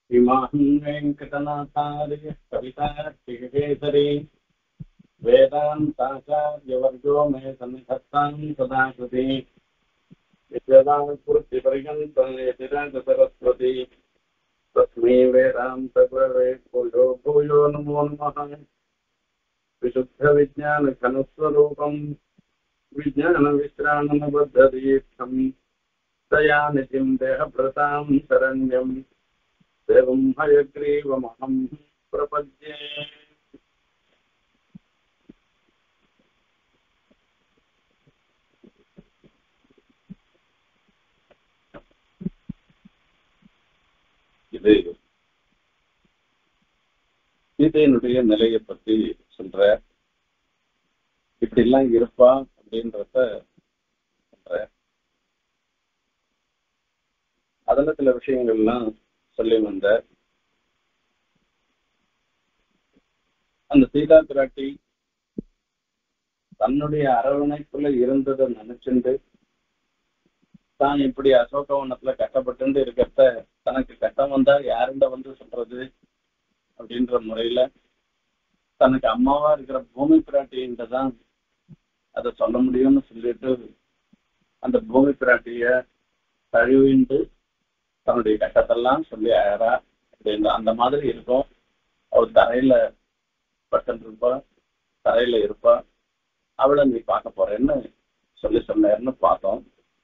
इमाहं वेङ्कटनाथार्य कवितार्थिकेसरी वेदान्ताचार्यवर्गो मे सन्निधत्तां सदा कृति यतिराजसरस्वती तस्मै वेदान्तगुरवे भूयो भूयो नमो नमः विशुद्धविज्ञानघनस्वरूपम् विज्ञानविश्राणनबद्धदीक्षम् दयानिधिम् देहभृताम् शरण्यम् देवम् हयग्रीवमहम् प्रपद्ये இது சீதையினுடைய நிலையை பத்தி சொல்ற இப்படி எல்லாம் இருப்பா அப்படின்றத சொல்ற அதுல சில விஷயங்கள்லாம் சொல்லி வந்த அந்த சீதா பிராட்டி தன்னுடைய அரவணைக்குள்ள இருந்ததை நினைச்சுண்டு தான் இப்படி அசோகவனத்துல கஷ்டப்பட்டு இருக்கிறத தனக்கு கஷ்டம் வந்தா யாருண்ட வந்து சொல்றது அப்படின்ற முறையில தனக்கு அம்மாவா இருக்கிற பூமி பிராட்டிகிட்ட தான் அதை சொல்ல முடியும்னு சொல்லிட்டு அந்த பூமி பிராட்டிய தழுவிண்டு தன்னுடைய கஷ்டத்தெல்லாம் சொல்லி அழறா அப்படின்னு அந்த மாதிரி இருக்கும் அவள் தரையில பட்டு இருப்பா தரையில இருப்பா அவளை நீ பார்க்க போறேன்னு சொல்லி சொன்னேன்னு பார்த்தோம்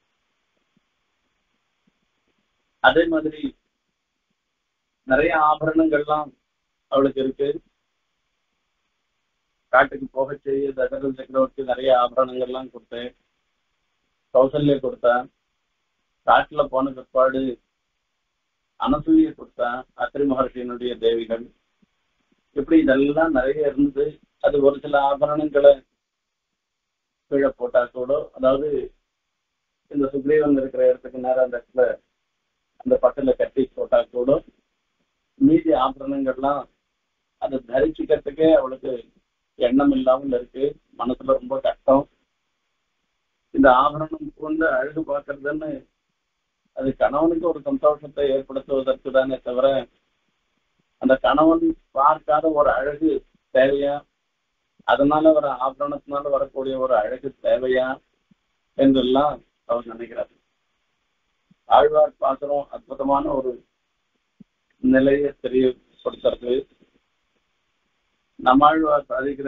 அதே மாதிரி நிறைய ஆபரணங்கள்லாம் அவளுக்கு இருக்கு காட்டுக்கு போக செய்ய தசரத சக்கரவர்த்தி நிறைய ஆபரணங்கள்லாம் கொடுத்தேன் கௌசல்ய கொடுத்தா காட்டுல போன பிற்பாடு அனசூய கொடுத்தா அத்திரி மகர்ஷியினுடைய தேவிகள் இப்படி இதெல்லாம் நிறைய இருந்தது அது ஒரு சில ஆபரணங்களை கீழே போட்டா கூட அதாவது இந்த சுக்ரீவன் இருக்கிற இடத்துக்கு நேரம் அந்த இடத்துல அந்த பட்டில கட்டி போட்டா கூட மீதி ஆபரணங்கள்லாம் அதை தரிச்சுக்கிறதுக்கே அவளுக்கு எண்ணம் இல்லாமல் இருக்கு மனசுல ரொம்ப கஷ்டம் இந்த ஆபரணம் கொண்டு அழகு பார்க்கறதுன்னு அது கணவனுக்கு ஒரு சந்தோஷத்தை ஏற்படுத்துவதற்கு தானே தவிர அந்த கணவன் பார்க்காத ஒரு அழகு தேவையா அதனால ஒரு ஆபரணத்தினால வரக்கூடிய ஒரு அழகு தேவையா என்றெல்லாம் அவர் நினைக்கிறார் ஆழ்வார் பாசுரம் அற்புதமான ஒரு நிலையை தெரியப்படுத்துறது நம்மாழ்வார் சாதிக்கிற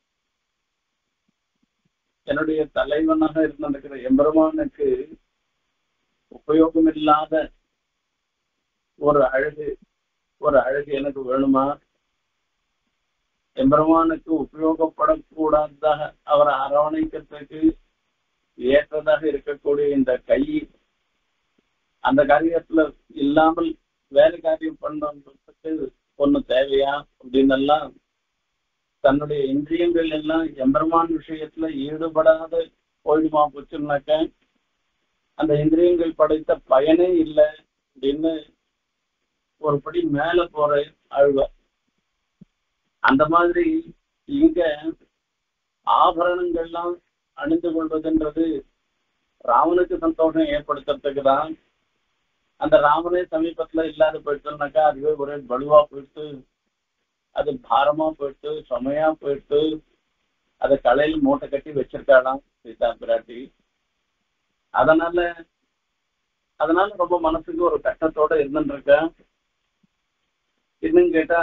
என்னுடைய தலைவனாக இருந்திருக்கிற எம்பெருமானுக்கு உபயோகம் இல்லாத ஒரு அழகு ஒரு அழகு எனக்கு வேணுமா எம்பெருமானுக்கு உபயோகப்படக்கூடாததாக அவரை அரவணைக்கிறதுக்கு ஏற்றதாக இருக்கக்கூடிய இந்த கை அந்த காரியத்துல இல்லாமல் வேலை காரியம் பண்றதுக்கு ஒண்ணு தேவையா அப்படின்னு எல்லாம் தன்னுடைய இந்திரியங்கள் எல்லாம் எம்பெருமான் விஷயத்துல ஈடுபடாத போயிடுமா போச்சுன்னாக்க அந்த இந்திரியங்கள் படைத்த பயனே இல்லை அப்படின்னு ஒரு படி மேல போற ஆழ்வார் அந்த மாதிரி இங்க ஆபரணங்கள்லாம் அணிந்து கொள்வதுன்றது ராவனுக்கு சந்தோஷம் ஏற்படுத்துறதுக்கு தான் அந்த ராமனே சமீபத்துல இல்லாத போயிட்டோம்னாக்கா அதுவே ஒரே பலுவா போயிட்டு அது பாரமா போயிட்டு சுமையா போயிட்டு அதை கலையில மூட்டை கட்டி வச்சிருக்காளாம் சீதா பிராட்டி அதனால அதனால ரொம்ப மனசுக்கு ஒரு கஷ்டத்தோட இருந்துருக்கா இன்னும் கேட்டா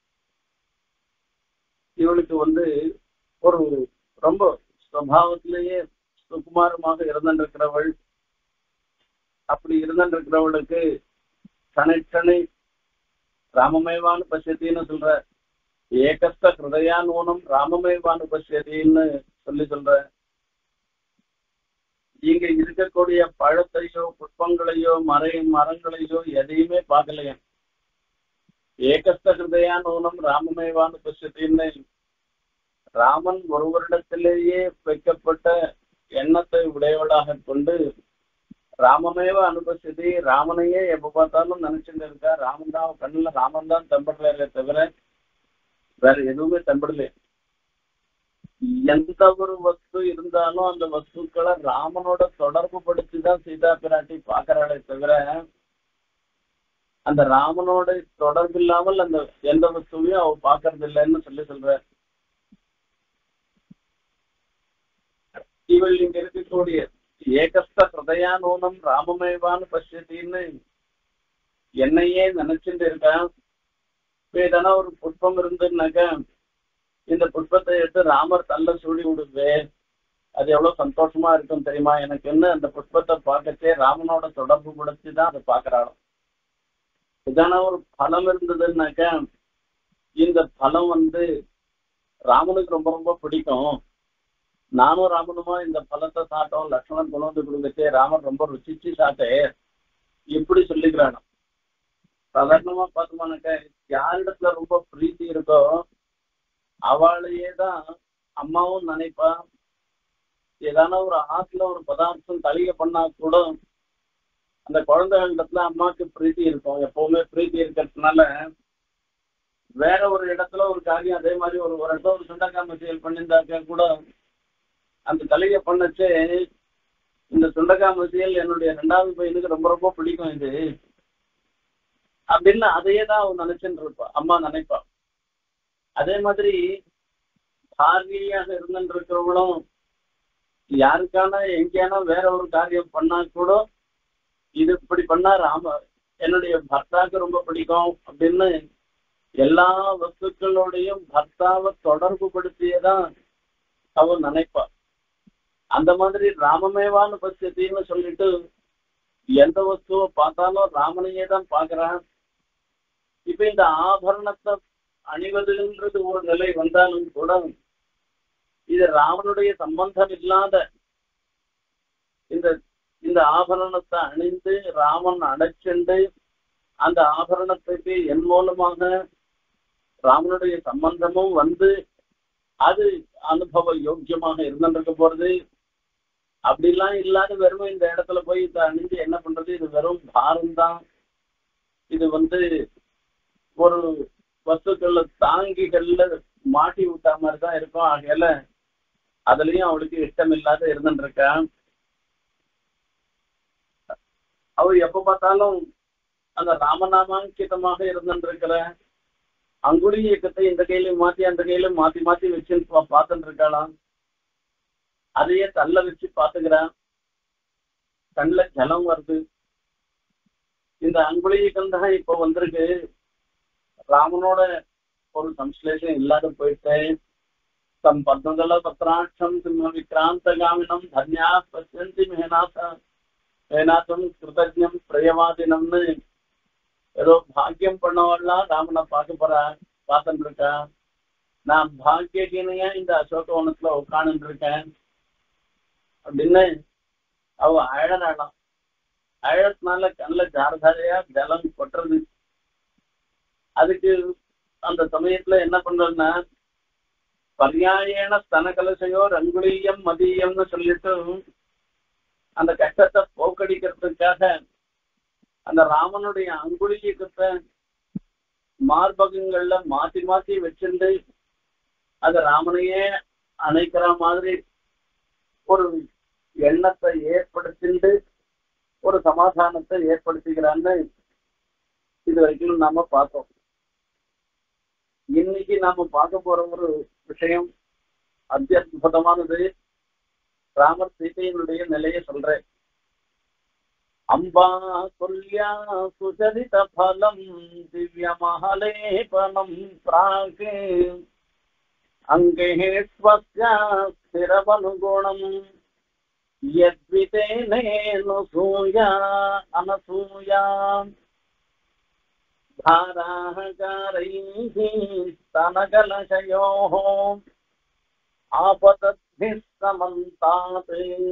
இவளுக்கு வந்து ஒரு ரொம்ப சுவாவத்திலேயே சுகுமாரமாக இருந்திருக்கிறவள் அப்படி இருந்திருக்கிறவளுக்கு தனை தனை ராமமேவானு பசியத்தின்னு சொல்ற ஏகஸ்த ஹிருதயா நூனம் ராமமேவானு பசியத்தின்னு சொல்லி சொல்ற இங்க இருக்கக்கூடிய பழத்தையோ புஷ்பங்களையோ மரை மரங்களையோ எதையுமே பார்க்கலையா ஏகஸ்த ஹிருதயா நூனம் ராமமேவானு பசியத்தின்னு ராமன் ஒருவரிடத்திலேயே வைக்கப்பட்ட எண்ணத்தை உடையவளாக கொண்டு ராமமேவ அனுபவிச்சது ராமனையே எப்ப பார்த்தாலும் நினைச்சுட்டு இருக்கா ராமன் தான் கண்ணுல ராமன் தான் தம்படுறாரே தவிர வேற எதுவுமே தம்படல எந்த ஒரு வஸ்து இருந்தாலும் அந்த வஸ்துக்களை ராமனோட தொடர்பு படுத்தி தான் சீதா பிராட்டி பாக்குறாளே தவிர அந்த ராமனோட தொடர்பு இல்லாமல் அந்த எந்த வஸ்துவையும் அவ பாக்குறது இல்லைன்னு சொல்லி சொல்ற இவள் இங்க இருக்கக்கூடிய ஏகஸ்த ஹிருதயானூனம் ராமமேவான்னு பசியத்தின்னு என்னையே நினைச்சுட்டு இருக்கான் இப்ப எதனா ஒரு புஷ்பம் இருந்துன்னாக்கா இந்த புஷ்பத்தை எடுத்து ராமர் தள்ள சூடி விடுவே அது எவ்வளவு சந்தோஷமா இருக்கும் தெரியுமா எனக்குன்னு அந்த புஷ்பத்தை பார்க்கச்சே ராமனோட தொடர்பு படுத்தி தான் அதை பாக்குறாளாம் இதான ஒரு பலம் இருந்ததுன்னாக்கா இந்த பலம் வந்து ராமனுக்கு ரொம்ப ரொம்ப பிடிக்கும் நானும் ராமனுமா இந்த பழத்தை சாப்பிட்டோம் லக்ஷ்மணன் கொண்டு வந்து கொடுக்கச்சே ராமன் ரொம்ப ருசிச்சு சாப்பிட்டே இப்படி சொல்லிக்கிறானோ சாதாரணமா பார்த்தோம்னாக்கா யாரிடத்துல ரொம்ப பிரீத்தி இருக்கோ அவளையே தான் அம்மாவும் நினைப்பா ஏதான ஒரு ஆத்துல ஒரு பதார்த்தம் தளிக பண்ணா கூட அந்த குழந்தைகளிடத்துல அம்மாவுக்கு பிரீத்தி இருக்கும் எப்பவுமே பிரீத்தி இருக்கிறதுனால வேற ஒரு இடத்துல ஒரு காரியம் அதே மாதிரி ஒரு ஒரு இடத்துல ஒரு சுண்டக்காய் செயல் பண்ணியிருந்தாக்க கூட அந்த தலையை பண்ணச்சே இந்த சுண்டக்காய் மசியல் என்னுடைய ரெண்டாவது பையனுக்கு ரொம்ப ரொம்ப பிடிக்கும் இது அப்படின்னு அதையே தான் அவன் நினைச்சுட்டு இருப்பா அம்மா நினைப்பா அதே மாதிரி பாரதியாக இருந்துட்டு இருக்கிறவங்களும் யாருக்கான எங்கேயானா வேற ஒரு காரியம் பண்ணா கூட இது இப்படி பண்ணா ராம என்னுடைய பர்த்தாவுக்கு ரொம்ப பிடிக்கும் அப்படின்னு எல்லா வஸ்துக்களோடையும் பர்த்தாவை தொடர்பு படுத்தியதான் அவன் நினைப்பா அந்த மாதிரி ராமமேவான்னு பட்சத்தின்னு சொல்லிட்டு எந்த வஸ்துவை பார்த்தாலும் ராமனையே தான் பார்க்கறான் இப்ப இந்த ஆபரணத்தை அணிவதுன்றது ஒரு நிலை வந்தாலும் கூட இது ராமனுடைய சம்பந்தம் இல்லாத இந்த இந்த ஆபரணத்தை அணிந்து ராமன் அடைச்சென்று அந்த ஆபரணத்துக்கு என் மூலமாக ராமனுடைய சம்பந்தமும் வந்து அது அனுபவ யோக்கியமாக இருந்துருக்க போறது அப்படிலாம் இல்லாத வெறும் இந்த இடத்துல போய் இதை அணிஞ்சு என்ன பண்றது இது வெறும் பாரம் தான் இது வந்து ஒரு வஸ்துக்கள்ல தாங்கிகள்ல மாட்டி விட்டா மாதிரி தான் இருக்கும் ஆகையால அதுலயும் அவளுக்கு இஷ்டம் இல்லாத இருந்துட்டு இருக்கா அவ எப்ப பார்த்தாலும் அந்த ராமநாமாங்கிதமாக இருந்துட்டு இருக்கிற அங்குடி இயக்கத்தை இந்த கையிலும் மாத்தி அந்த கையிலும் மாத்தி மாத்தி வச்சு பார்த்துட்டு இருக்காளாம் அதையே தள்ள வச்சு பாத்துக்கிறான் கண்ணுல ஜலம் வருது இந்த அங்குலி இயக்கம் தான் இப்ப வந்திருக்கு ராமனோட ஒரு சம்ஸ்லேஷம் இல்லாத போயிட்டு தம் பத்மதள பத்ராட்சம் சிம்ம விக்ராந்த காமினம் தன்யா பசியந்தி மேனாச மேனாத்தம் கிருதஜம் பிரயவாதினம்னு ஏதோ பாக்கியம் பண்ணவெல்லாம் ராமனை பார்க்க போறா பார்த்துட்டு இருக்கா நான் பாக்கியகீனையா இந்த அசோகவனத்துல உட்காந்துட்டு இருக்கேன் அப்படின்னு அவ அழறாளாம் அழறதுனால கண்ணில் ஜாரதாரையா ஜலம் கொட்டுறது அதுக்கு அந்த சமயத்துல என்ன பண்றதுன்னா பர்யாயண ஸ்தன கலசையோ ரங்குலீயம் மதியம்னு சொல்லிட்டு அந்த கஷ்டத்தை போக்கடிக்கிறதுக்காக அந்த ராமனுடைய அங்குலியக்கத்தை மார்பகங்கள்ல மாத்தி மாத்தி வச்சிருந்து அது ராமனையே அணைக்கிற மாதிரி ஒரு எண்ணத்தை ஏற்படுத்திண்டு ஒரு சமாதானத்தை ஏற்படுத்திக்கிறான்னு இது வரைக்கும் நாம பார்த்தோம் இன்னைக்கு நாம பார்க்க போற ஒரு விஷயம் அத்தியுதமானது ராமர் சீதையினுடைய நிலையை சொல்றேன் அம்பா துல்யா சுச்சரித பலம் திவ்ய மகலேபனம் பிராக் அங்கே ஸ்வஸ்ய ஸ்திரவனுகுணம் यद्वितेनेऽनुसूया अनसूया धाराहकारैः स्तनकलशयोः आपतद्भिः समन्तात्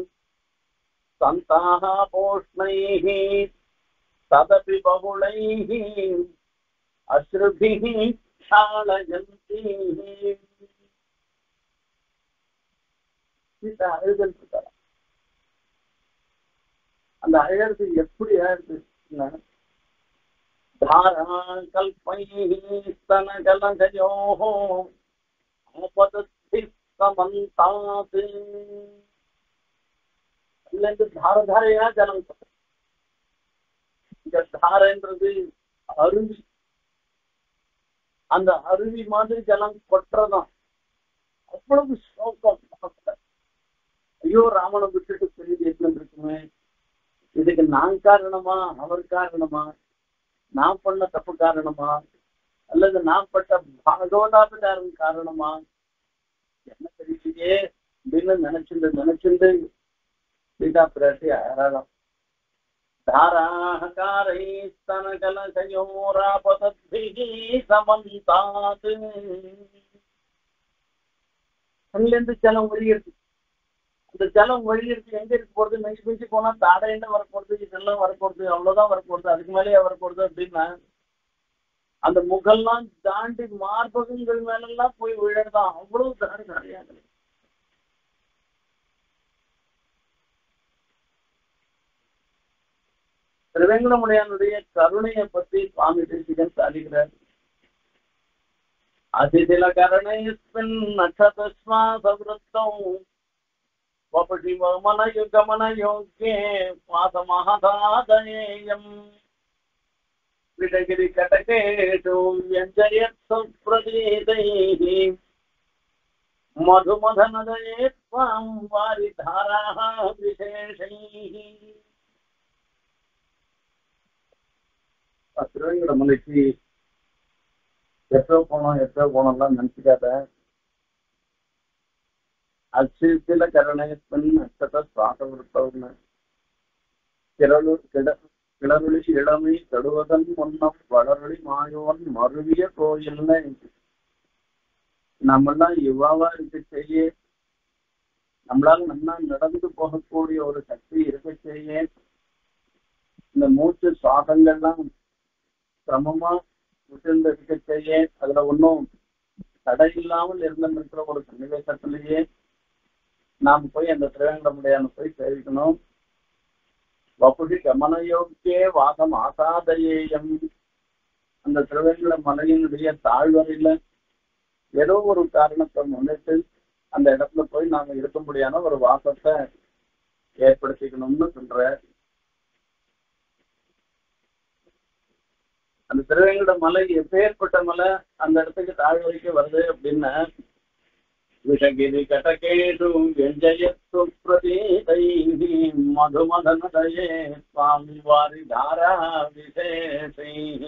सन्ताः पोष्णैः तदपि बहुलैः अश्रुभिः क्षालयन्तीः சீதா அழுதல் இருக்காரா அந்த அழகு எப்படி ஆயிடுது தாரா கல்பைஸ்தனகலகயோः ஆபதத்திः சமந்தாத் இல்லைந்து தார தாரையா ஜலம் இந்த தாரன்றது அருவி அந்த அருவி மாதிரி ஜலம் கொட்டுறதாம் அவ்வளவு சோகம் ஐயோ ராமனை விட்டுட்டு பிரிஞ்சு இருக்குமே இதுக்கு நான் காரணமா அவர் காரணமா நான் பண்ண தப்பு காரணமா அல்லது நான் பட்ட பாகவதாபிதாரம் காரணமா என்ன தெரியலையே அப்படின்னு நினைச்சுண்டு நினைச்சுண்டு சீதா பிராட்டி அழகாம் தாராகாரை स्तनकलशयोरापतद्भिः समन्तात् கண்ணிலேருந்து ஜலம் வழியிருக்கு அந்த ஜலம் வழியிருக்கு எங்க இருக்கு போறது மெய் பிஞ்சு போனா தாடையில வரப்போறது இதெல்லாம் வரப்போறது அவ்வளவுதான் வரப்போறது அதுக்கு மேலேயே வரப்போறது அப்படின்னா அந்த முகெல்லாம் தாண்டி மார்பகங்கள் மேலெல்லாம் போய் விழறதான் அவ்வளவு தாடி நிறையாக திருவேங்கடமுடையானுடைய கருணையை பத்தி சுவாமி தேசிகன் சாதிக்கிறார் அதிதில கருணைஸ்மின் நட்சதஸ்வாசவృத்தம் வபடி வமனயுகமன யோக்கியே பாதமஹதாதயேயம் விடகிரி கட்டகேஷு व्यञ्जयत् सुप्रतीतैः मधुमधनदये त्वां वारिधाराः विशेषैः திருவேங்கட மலைக்கு எப்போ போனோம் எப்போ போனோம்லாம் நினச்சிக்காத அச்சில கருணை பெண் நட்சத்திர சுவாச விருத்தம்னு கிரளு கிட கிளறுளி இளமை கடுவதன் முன்னம் வளரொளி மாயோன் மருவிய கோயில்னு நம்மெல்லாம் யுவாவா இருக்க செய்ய நம்மளால நல்லா நடந்து போகக்கூடிய ஒரு சக்தி இருக்க செய்ய இந்த மூச்சு சுவாசங்கள்லாம் சிரமமா விட்டு இருக்க செய்ய அதுல ஒன்றும் தடை இல்லாமல் இருந்திருக்கிற ஒரு சன்னிவேசத்திலேயே நாம் போய் அந்த திருவேங்கடமுடையான போய் சேவிக்கணும் வப்புஷி கமனயோக்கியே வாசம் ஆசாதயேயம் அந்த திருவேங்கட மலையினுடைய தாழ்வரையில ஏதோ ஒரு காரணத்தை முன்னிட்டு அந்த இடத்துல போய் நாம இருக்கும்படியான ஒரு வாசத்தை ஏற்படுத்திக்கணும்னு சொல்ற அந்த திருவேங்கட மலை எப்பேற்பட்ட மலை அந்த இடத்துக்கு தாழ்வரைக்கு வருது அப்படின்னா விஷகிரி கட்டகேஷு व्यञ्जयत्सु प्रतीतैः मधुमदनदये त्वां वारिधारा विशेषैः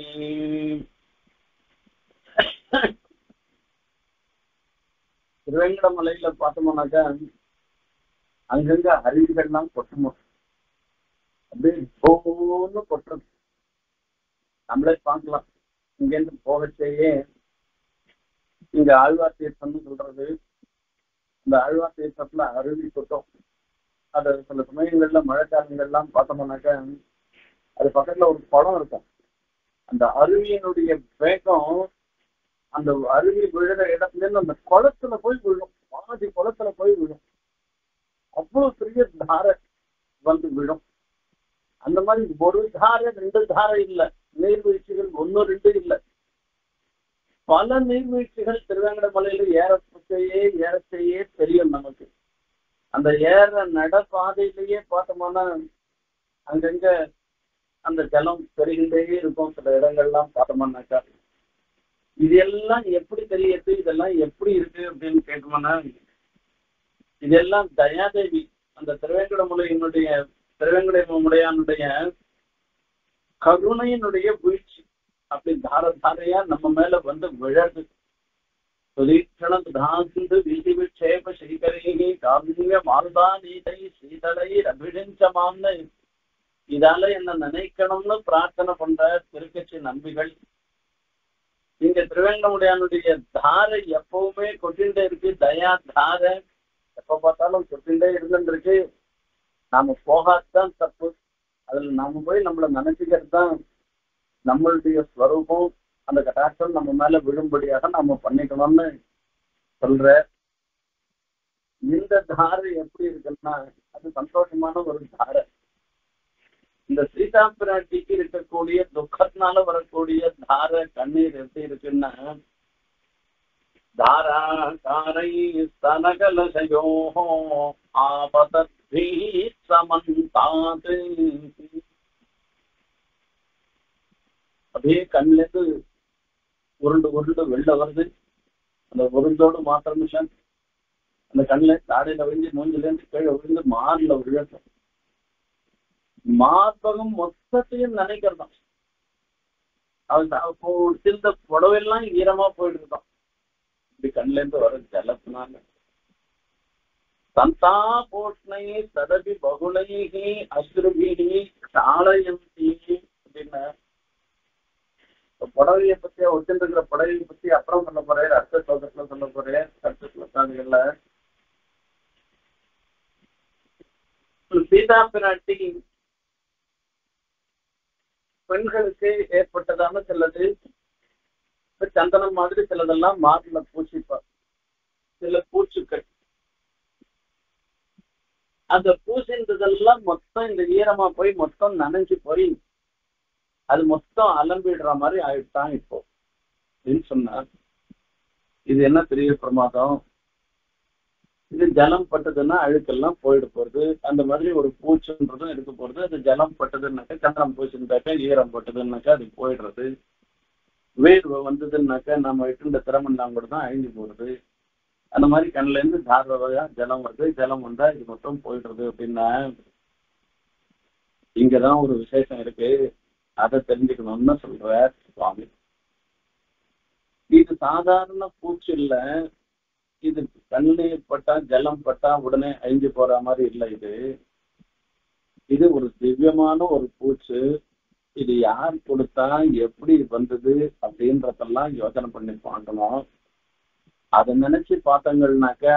திருவேங்கட மலையில பார்த்தோம்னாக்கா அங்கங்க அருவிகள்லாம் கொட்டுமோ அப்படியே போன்னு கொட்டுறது நம்மளே பார்க்கலாம் இங்கேருந்து போகச்சேயே இங்க ஆழ்வார் தீர்த்தம்னு சொல்றது இந்த ஆழ்வார் தீர்த்தத்துல அருவி கொட்டும் அது சில சமயங்கள்ல மழைக்காலங்கள்லாம் பார்த்தோம்னாக்கா அது பக்கத்துல ஒரு குளம் இருக்கும் அந்த அருவியினுடைய வேகம் அந்த அருவி விழுற இடத்துல இருந்து அந்த குளத்துல போய் விழும் பாதி குளத்துல போய் விழும் அவ்வளவு பெரிய தாரை வந்து விழும் அந்த மாதிரி ஒரு தாரை ரெண்டு தாரை இல்ல நீர்வீழ்ச்சிகள் ஒன்னு ரெண்டு இல்லை பல நீர்வீழ்ச்சிகள் திருவேங்கடமலையில ஏறப்பச்சையே ஏறச்சையே தெரியும் நமக்கு அந்த ஏற நடப்பாதையிலேயே பார்த்தோம்னா அங்கங்க அந்த ஜலம் பெருகின்றே இருக்கும் சில இடங்கள்லாம் பார்த்தோம்னாக்கா இது எல்லாம் எப்படி தெரியுது இதெல்லாம் எப்படி இருக்கு அப்படின்னு கேட்டோம்னா இதெல்லாம் தயாதேவி அந்த திருவேங்கடமுலையினுடைய திருவேங்கடமுடையானுடைய கருணையினுடைய வீழ்ச்சி அப்படி தார தாரையா நம்ம மேல வந்து விழது சுதீட்சணம் தாசிந்து வீதி விட்சேப ஸ்ரீகரைகி காவிய மாருதா நீதை சீதளை அபிஷிஞ்சமாம்னு இதால என்ன நினைக்கணும்னு பிரார்த்தனை பண்ற திருக்கட்சி நம்பிகள் இங்க திருவேங்கமுடையானுடைய தாரை எப்பவுமே கொட்டிண்டே இருக்கு தயா தாரை எப்ப பார்த்தாலும் கொட்டிண்டே இருந்துருக்கு நாம போகாதான் தப்பு அதுல நாம போய் நம்மள நினைச்சுக்கிறது தான் நம்மளுடைய ஸ்வரூபம் அந்த கட்டாட்சம் நம்ம மேல விழும்படியாக நாம பண்ணிக்கணும்னு சொல்ற இந்த தாரை எப்படி இருக்குன்னா அது சந்தோஷமான ஒரு தாரை இந்த சீதா பிராட்டிக்கு இருக்கக்கூடிய துக்கத்தினால வரக்கூடிய தார கண்ணீர் எப்படி இருக்குன்னா தாரா காரை ஸ்தனகலசயோ ஆபதத்பி சமந்தாத் அப்படியே கண்ணுல இருந்து உருண்டு உருண்டு வெளில வருது அந்த உருண்டோடு மாத்திர நிமிஷம் அந்த கண்ணுல தாடையில விழுந்து மூஞ்சில இருந்து கீழே விழுந்து மார்ல விழட்டும் மார்பகம் மொத்தத்தையும் நினைக்கிறதாம் அவன் சிந்த புடவெல்லாம் ஈரமா போயிட்டு இருக்கான் இப்படி கண்ணுல இருந்து வர ஜலத்தினால சந்தா போஷ்ணை சதபி பகுளைகி அசுருபிகி சாலயந்தி அப்படின்னு புடவைய பத்தி ஒட்டிருக்கிற புடவையை பத்தி அப்புறம் சொல்ல போறேன் அடுத்த சோதத்துல சொல்ல போறேன் அடுத்த ஸ்லோகாதிகள்ல சீதா பிராட்டி பெண்களுக்கு ஏற்பட்டதான சிலது இப்ப சந்தனம் மாதிரி சிலதெல்லாம் மார்ல பூச்சிப்பா சில பூச்சுக்கள் அந்த பூசின்றதெல்லாம் மொத்தம் இந்த ஈரமா போய் மொத்தம் நனைஞ்சு போய் அது மொத்தம் அலம்பிடுற மாதிரி ஆயிட்டான் இப்போ அப்படின்னு சொன்னார் இது என்ன பெரிய பிரமாதம் இது ஜலம் பட்டதுன்னா அழுக்கெல்லாம் போயிட்டு போறது அந்த மாதிரி ஒரு பூச்சுன்றதும் இருக்க போறது அது ஜலம் பட்டதுன்னாக்கா சந்திரம் பூச்சிருந்தாக்கா ஈரம் பட்டதுன்னாக்கா அது போயிடுறது வேர்வை வந்ததுன்னாக்கா நம்ம இட்டுண்ட திறமெல்லாம் கூட தான் அழிஞ்சு போறது அந்த மாதிரி கண்ணுல இருந்து தாராளமா ஜலம் வருது ஜலம் வந்தா இது மொத்தம் போயிடுறது அப்படின்னா இங்கதான் ஒரு விசேஷம் இருக்கு அதை தெரிஞ்சுக்கணும்னு சொல்ற சுவாமி இது சாதாரண பூச்சி இல்ல இது கண்ணீர் பட்டா ஜலம் பட்டா உடனே அழிஞ்சு போற மாதிரி இல்லை இது இது ஒரு திவ்யமான ஒரு பூச்சு இது யார் கொடுத்தா எப்படி வந்தது அப்படின்றதெல்லாம் யோசனை பண்ணி பார்க்கணும் அதை நினைச்சு பார்த்தங்கள்னாக்க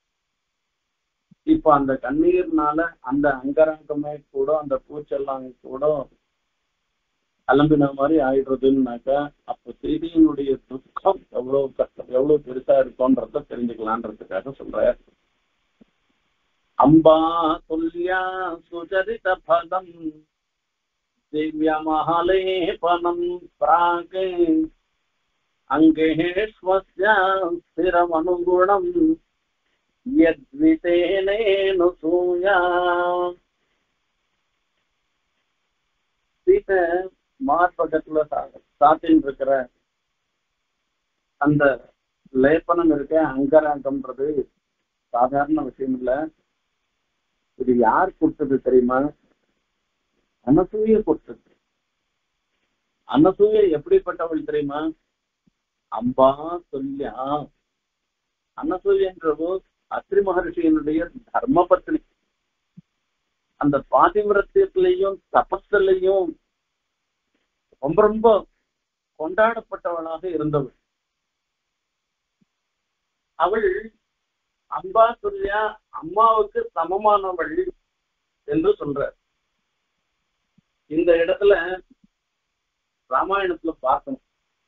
இப்ப அந்த கண்ணீர்னால அந்த அங்கரங்கமே கூட அந்த பூச்செல்லாம் கூட அலம்பின மாதிரி ஆயிடுறதுன்னாக்கா அப்ப செய்தியினுடைய துக்கம் எவ்வளவு கஷ்டம் எவ்வளவு பெருசா இருக்கும்ன்றத தெரிஞ்சுக்கலான்றதுக்காக சொல்ற அம்பா துல்லியா சுச்சரித பதம் திவ்யமஹலேபனம் பிராக் அங்கேஷ்வஸ்ய ஸ்திரமனுகுணம் யத்விதேனேனு சூயா சீதை மார்பகத்துல சாத்தின் இருக்கிற அந்த லேப்பனம் இருக்க அங்கராங்கம்ன்றது சாதாரண விஷயம் இல்ல இது யார் கொடுத்தது தெரியுமா அனசூய கொடுத்தது அனசூய எப்படிப்பட்டவள் தெரியுமா அம்பா சொல்லியா அனசூயன்றவோ அத்ரி மகர்ஷியனுடைய தர்ம பத்னி அந்த பாதிவிரத்தியத்திலையும் தபஸ்லையும் ரொம்ப ரொம்ப கொண்டாடப்பட்டவளாக இருந்தவள் அவள் அம்பா சொல்லியா அம்மாவுக்கு சமமானவள் என்று சொல்ற இந்த இடத்துல ராமாயணத்துல பார்க்கணும்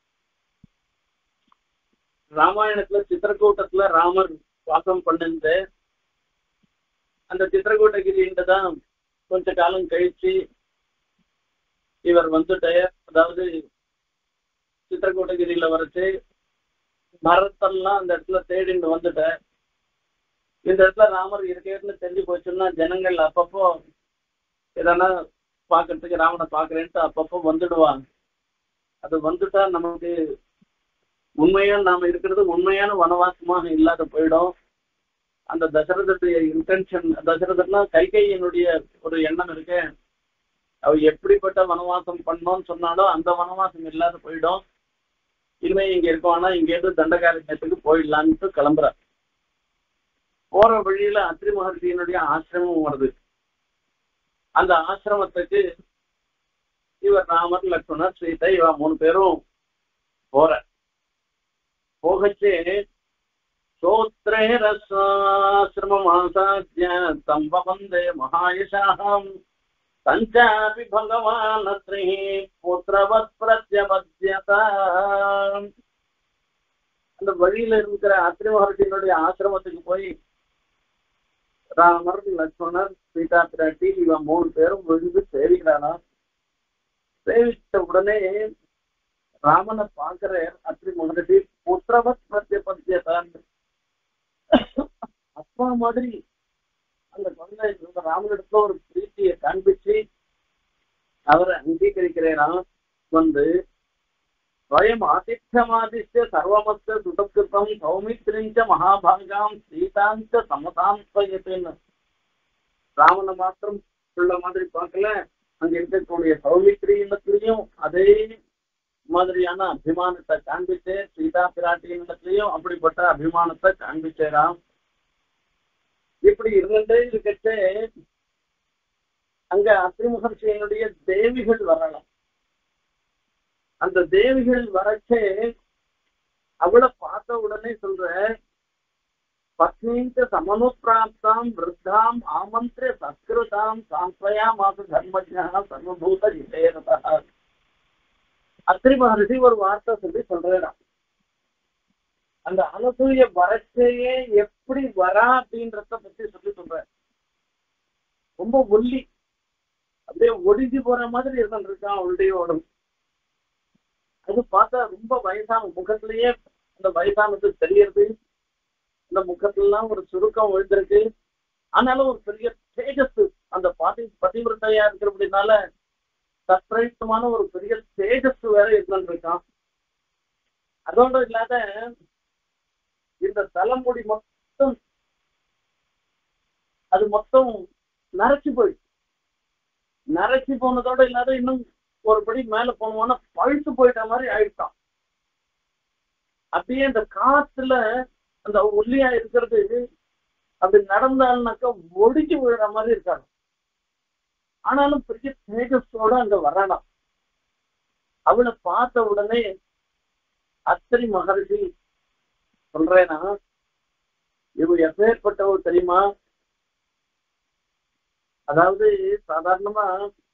ராமாயணத்துல சித்திரக்கூட்டத்துல ராமர் வாசம் பண்ணிருந்து அந்த சித்திரக்கூட்டகிரின்றதான் கொஞ்ச காலம் கழிச்சு இவர் வந்துட்டு அதாவது சித்திரக்கூட்டகிரியில வரைச்சு மரத்தெல்லாம் அந்த இடத்துல தேடிட்டு வந்துட்ட இந்த இடத்துல ராமர் இருக்கேன்னு தெரிஞ்சு போச்சுன்னா ஜனங்கள் அப்பப்போ எதனா பாக்குறதுக்கு ராமனை பாக்குறேன்ட்டு அப்பப்போ வந்துடுவாங்க அது வந்துட்டா நமக்கு உண்மையா நாம இருக்கிறது உண்மையான வனவாசமாக இல்லாத போயிடும் அந்த தசரதனுடைய இன்டென்ஷன் தசரதன்னா கைகையினுடைய ஒரு எண்ணம் இருக்கு அவ எப்படிப்பட்ட வனவாசம் பண்ணோம்னு சொன்னாலும் அந்த வனவாசம் இல்லாத போயிடும் இனிமே இங்க இருக்கோம் ஆனா இங்க இருந்து தண்டகாரண்யத்துக்கு போயிடலான்ட்டு கிளம்புற போற வழியில அத்ரி மகர்ஷியினுடைய ஆசிரமம் வருது அந்த ஆசிரமத்துக்கு இவர் ராமர் லக்ஷ்மணர் சீதை இவ மூணு பேரும் போற போகச்சே சோத்ரே ரசாசிரமமாசாத்திய தம்ப வந்தே மகாயசாம் தஞ்சாபி பகவான் அத்ரி புத்திரவத் பிரத்யபத்யதா அந்த வழியில இருக்கிற அத்ரி மகர்ஷியினுடைய ஆசிரமத்துக்கு போய் ராமர் லக்ஷ்மணர் சீதா பிராட்டி இவன் மூணு பேரும் விழுந்து சேவிக்கிறானா சேவித்த உடனே ராமனை பாக்குற அத்ரி மகர்ஷி புத்திரவத் பிரத்யபத்யதான் அப்பா மாதிரி அந்த குழந்தை ராமனிடத்துல ஒரு பிரீத்தியை காண்பிச்சு அவரை அங்கீகரிக்கிறாராம் வந்து வயம் ஆதித்யமாதித்ய சர்வமஸ்த சுதக்கிருத்தம் சௌமித்ரிஞ்ச மகாபாகாம் சீதாந்த சமதாம்பயத்துன்னு ராவண மாத்திரம் உள்ள மாதிரி பார்க்கல அங்க இருக்கக்கூடிய சௌமித்ரி இடத்துலயும் அதே மாதிரியான அபிமானத்தை காண்பிச்சு சீதா பிராட்டியின் இடத்துலயும் அப்படிப்பட்ட அபிமானத்தை காண்பிச்சேராம் இப்படி இருந்துட்டே இருக்கச்சே அங்க அத்ரி மகர்ஷியினுடைய தேவிகள் வரலாம் அந்த தேவிகள் வரச்சே அவளை பார்த்த உடனே சொல்ற பத்னீந்த சமனுப்பிராப்தாம் விருத்தாம் ஆமந்திர சத்கிருதாம் சாந்த்வயா மாச தர்மஜா சர்வபூத ஹிதேரதா அத்ரி மகர்ஷி ஒரு வார்த்தை சொல்லி சொல்றாராம் அந்த அனசூய வரச்சையே எப்படி வரா அப்படின்றத பத்தி சொல்லி சொல்ற ரொம்ப ஒல்லி அப்படியே ஒடிஞ்சு போற மாதிரி இருக்கான் அவளுடைய உடம்பு அது பார்த்தா ரொம்ப வயசான முகத்திலேயே அந்த வயசானது தெரியறது அந்த முகத்துல எல்லாம் ஒரு சுருக்கம் விழுந்திருக்கு ஆனாலும் ஒரு பெரிய தேஜஸ் அந்த பாதி பதிவிரத்தையா இருக்கிறபடினால சர்ப்ரைசமான ஒரு பெரிய தேஜஸ் வேற இருக்கான் அதோட இல்லாத இந்த தலைமுடி மொத்தம் அது மொத்தம் நரைச்சு போய் நரைச்சு போனதோட இல்லாத இன்னும் ஒரு படி மேல போனோம்னா பழுத்து போயிட்ட மாதிரி ஆயிட்டான் அப்படியே இந்த காத்துல அந்த ஒல்லியா இருக்கிறது அப்படி நடந்தாள்னாக்கா ஒடிஞ்சு விழுற மாதிரி இருக்காங்க ஆனாலும் பெரிய தேஜஸோட அங்க வரலாம் அவளை பார்த்த உடனே அத்திரி மகர்ஷி சொல்றேனா இவ எப்பேற்பட்டவர் தெரியுமா அதாவது சாதாரணமா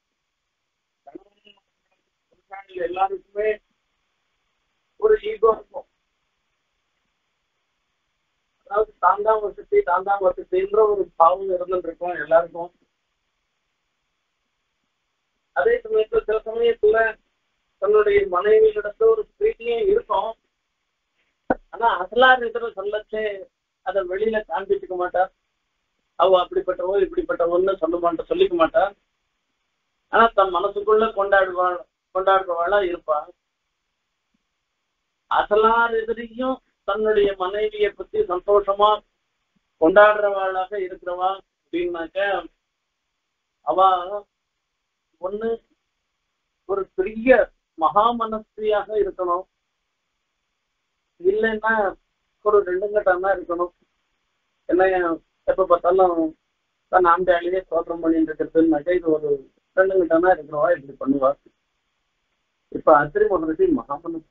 எல்லாருக்குமே ஒரு ஈகோ இருக்கும் அதாவது தான் தான் வசதி தான் தான் வசதின்ற ஒரு பாவம் இருந்துட்டு இருக்கும் எல்லாருக்கும் அதே சமயத்துல சில சமயத்துல தன்னுடைய மனைவியிடத்துல ஒரு பிரீத்தியும் இருக்கும் ஆனா அசலார் இதுல சொல்லச்சே அதை வெளியில காண்பிச்சுக்க மாட்டா அவ அப்படிப்பட்டவோ இப்படிப்பட்டவன்னு சொல்ல மாட்டா சொல்லிக்க மாட்டா ஆனா தன் மனசுக்குள்ள கொண்டாடுவாள் கொண்டாடுறவாளா இருப்பா அசலார் எதிரியும் தன்னுடைய மனைவியை பத்தி சந்தோஷமா கொண்டாடுறவாளாக இருக்கிறவா அப்படின்னாக்க அவ ஒண்ணு ஒரு பெரிய மகாமனஸ்தியாக இருக்கணும் இல்லைன்னா ஒரு ரெண்டு கட்டம் தான் இருக்கணும் என்ன எப்ப பார்த்தாலும் தன் ஆண்டாளியே தோற்றம் பண்ணிட்டு இருக்கிறதுனாக்க இது ஒரு ரெண்டு கட்டம் தான் இருக்கிறவா இப்படி பண்ணுவா இப்ப அத்திரி மகர்ஷி மகாமனஸ்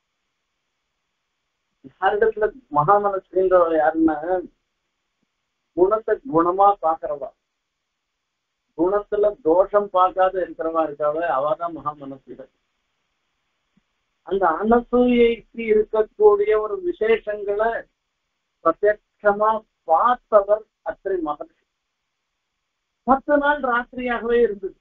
யாரிடத்துல மகாமனஸ்தின்றவ யாருன்னா குணத்தை குணமா பாக்குறவா குணத்துல தோஷம் பார்க்காத இருக்கிறவா இருக்காவ அவதான் மகாமனஸ்திகள் அந்த அனசூயைக்கு இருக்கக்கூடிய ஒரு விசேஷங்களை பிரத்யட்சமா பார்த்தவர் அத்திரி மகர்ஷி பத்து நாள் ராத்திரியாகவே இருந்தது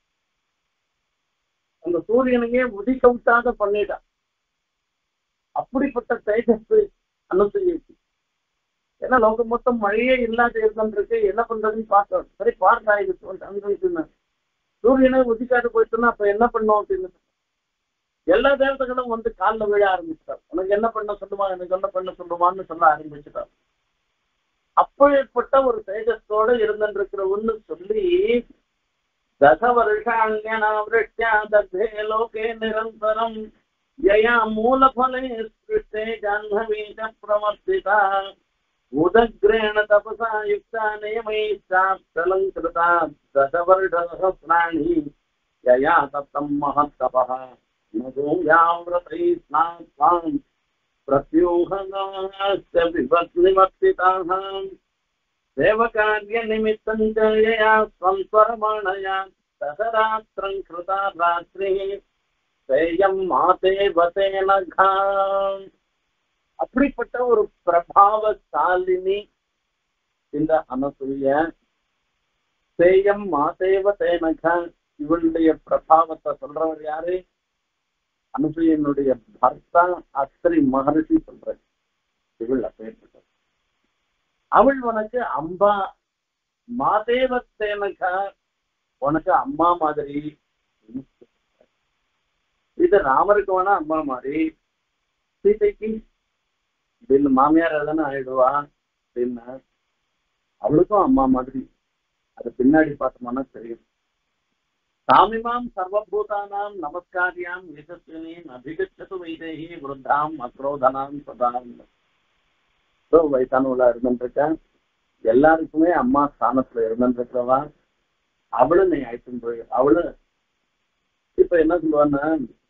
அந்த சூரியனையே உதிக்க விட்டாத பண்ணிட்டான் அப்படிப்பட்ட தேஜஸ் அனுசூயைக்கு ஏன்னா லோகம் மொத்தம் மழையே இல்லாத இருந்துருக்கு என்ன பண்றதுன்னு பார்த்தோம் சரி பார்த்தா இது அனுபவிச்சுன்னு சூரியனை உதிக்காது போயிட்டுன்னா அப்ப என்ன பண்ணோம் அப்படின்னு எல்லா தேவதைகளும் வந்து காலில் விழ ஆரம்பிச்சிட்டார் உனக்கு என்ன பண்ண சொல்லுமா எனக்கு என்ன பண்ண சொல்லுமான்னு சொல்ல ஆரம்பிச்சுட்டார் அப்பேற்பட்ட ஒரு தேஜஸோட இருந்திருக்கிற ஒண்ணு சொல்லி தச வருஷாங்கியா தத்தே லோகே நிரந்தரம் யயா மூலபலே ஸ்பிருஷ்டே ஜாஹ்னவீ ச பிரவர்த்திதா உதக்ரேண தபசா யுக்தா நியமை சாப்தலங்கிருதா தசவர்ஷசஹஸ்ராணி யயா தத்தம் மகத்தபः नगोयाव्रतैः स्नात्वाम् प्रत्यूहनाश्च विभक्निवर्तिताः देवकार्यनिमित्तम् च यया स्वम् स्वरमाणया दशरात्रम् कृता रात्रिः சேயம் மாதே வசேனகா அப்படிப்பட்ட ஒரு பிரபாவசாலினி இந்த அனசூய சேயம் மாதேவ தேனகா இவளுடைய பிரபாவத்தை சொல்றவர் யாரு அனுசூயனுடைய பர்த்தா அத்திரி மகர்ஷி சொல்ற இவள் அப்பேற்பட்ட அவள் உனக்கு அம்பா மாதேவத்தேனகா உனக்கு அம்மா மாதிரி இது ராமருக்கு வேணா அம்மா மாதிரி சீதைக்கு அப்படின்னு மாமியார் தானே ஆயிடுவா அப்படின்னா அவளுக்கும் அம்மா மாதிரி அது பின்னாடி பார்த்தோம்னா தெரியும் சாமிமாம் சர்வபூதானாம் நமஸ்காரியாம் யசஸ்வினிம் அபிகச்சது வைதேகி விருத்தாம் அக்ரோதனாம் சதாம் So, வயசானவளா இருந்துருக்க எல்லாருக்குமே அம்மா ஸ்தானத்துல இருந்துருக்கிறவா அவளும் நீ அழைச்சிட்டு போய் அவளும் இப்ப என்ன சொல்லுவான்னா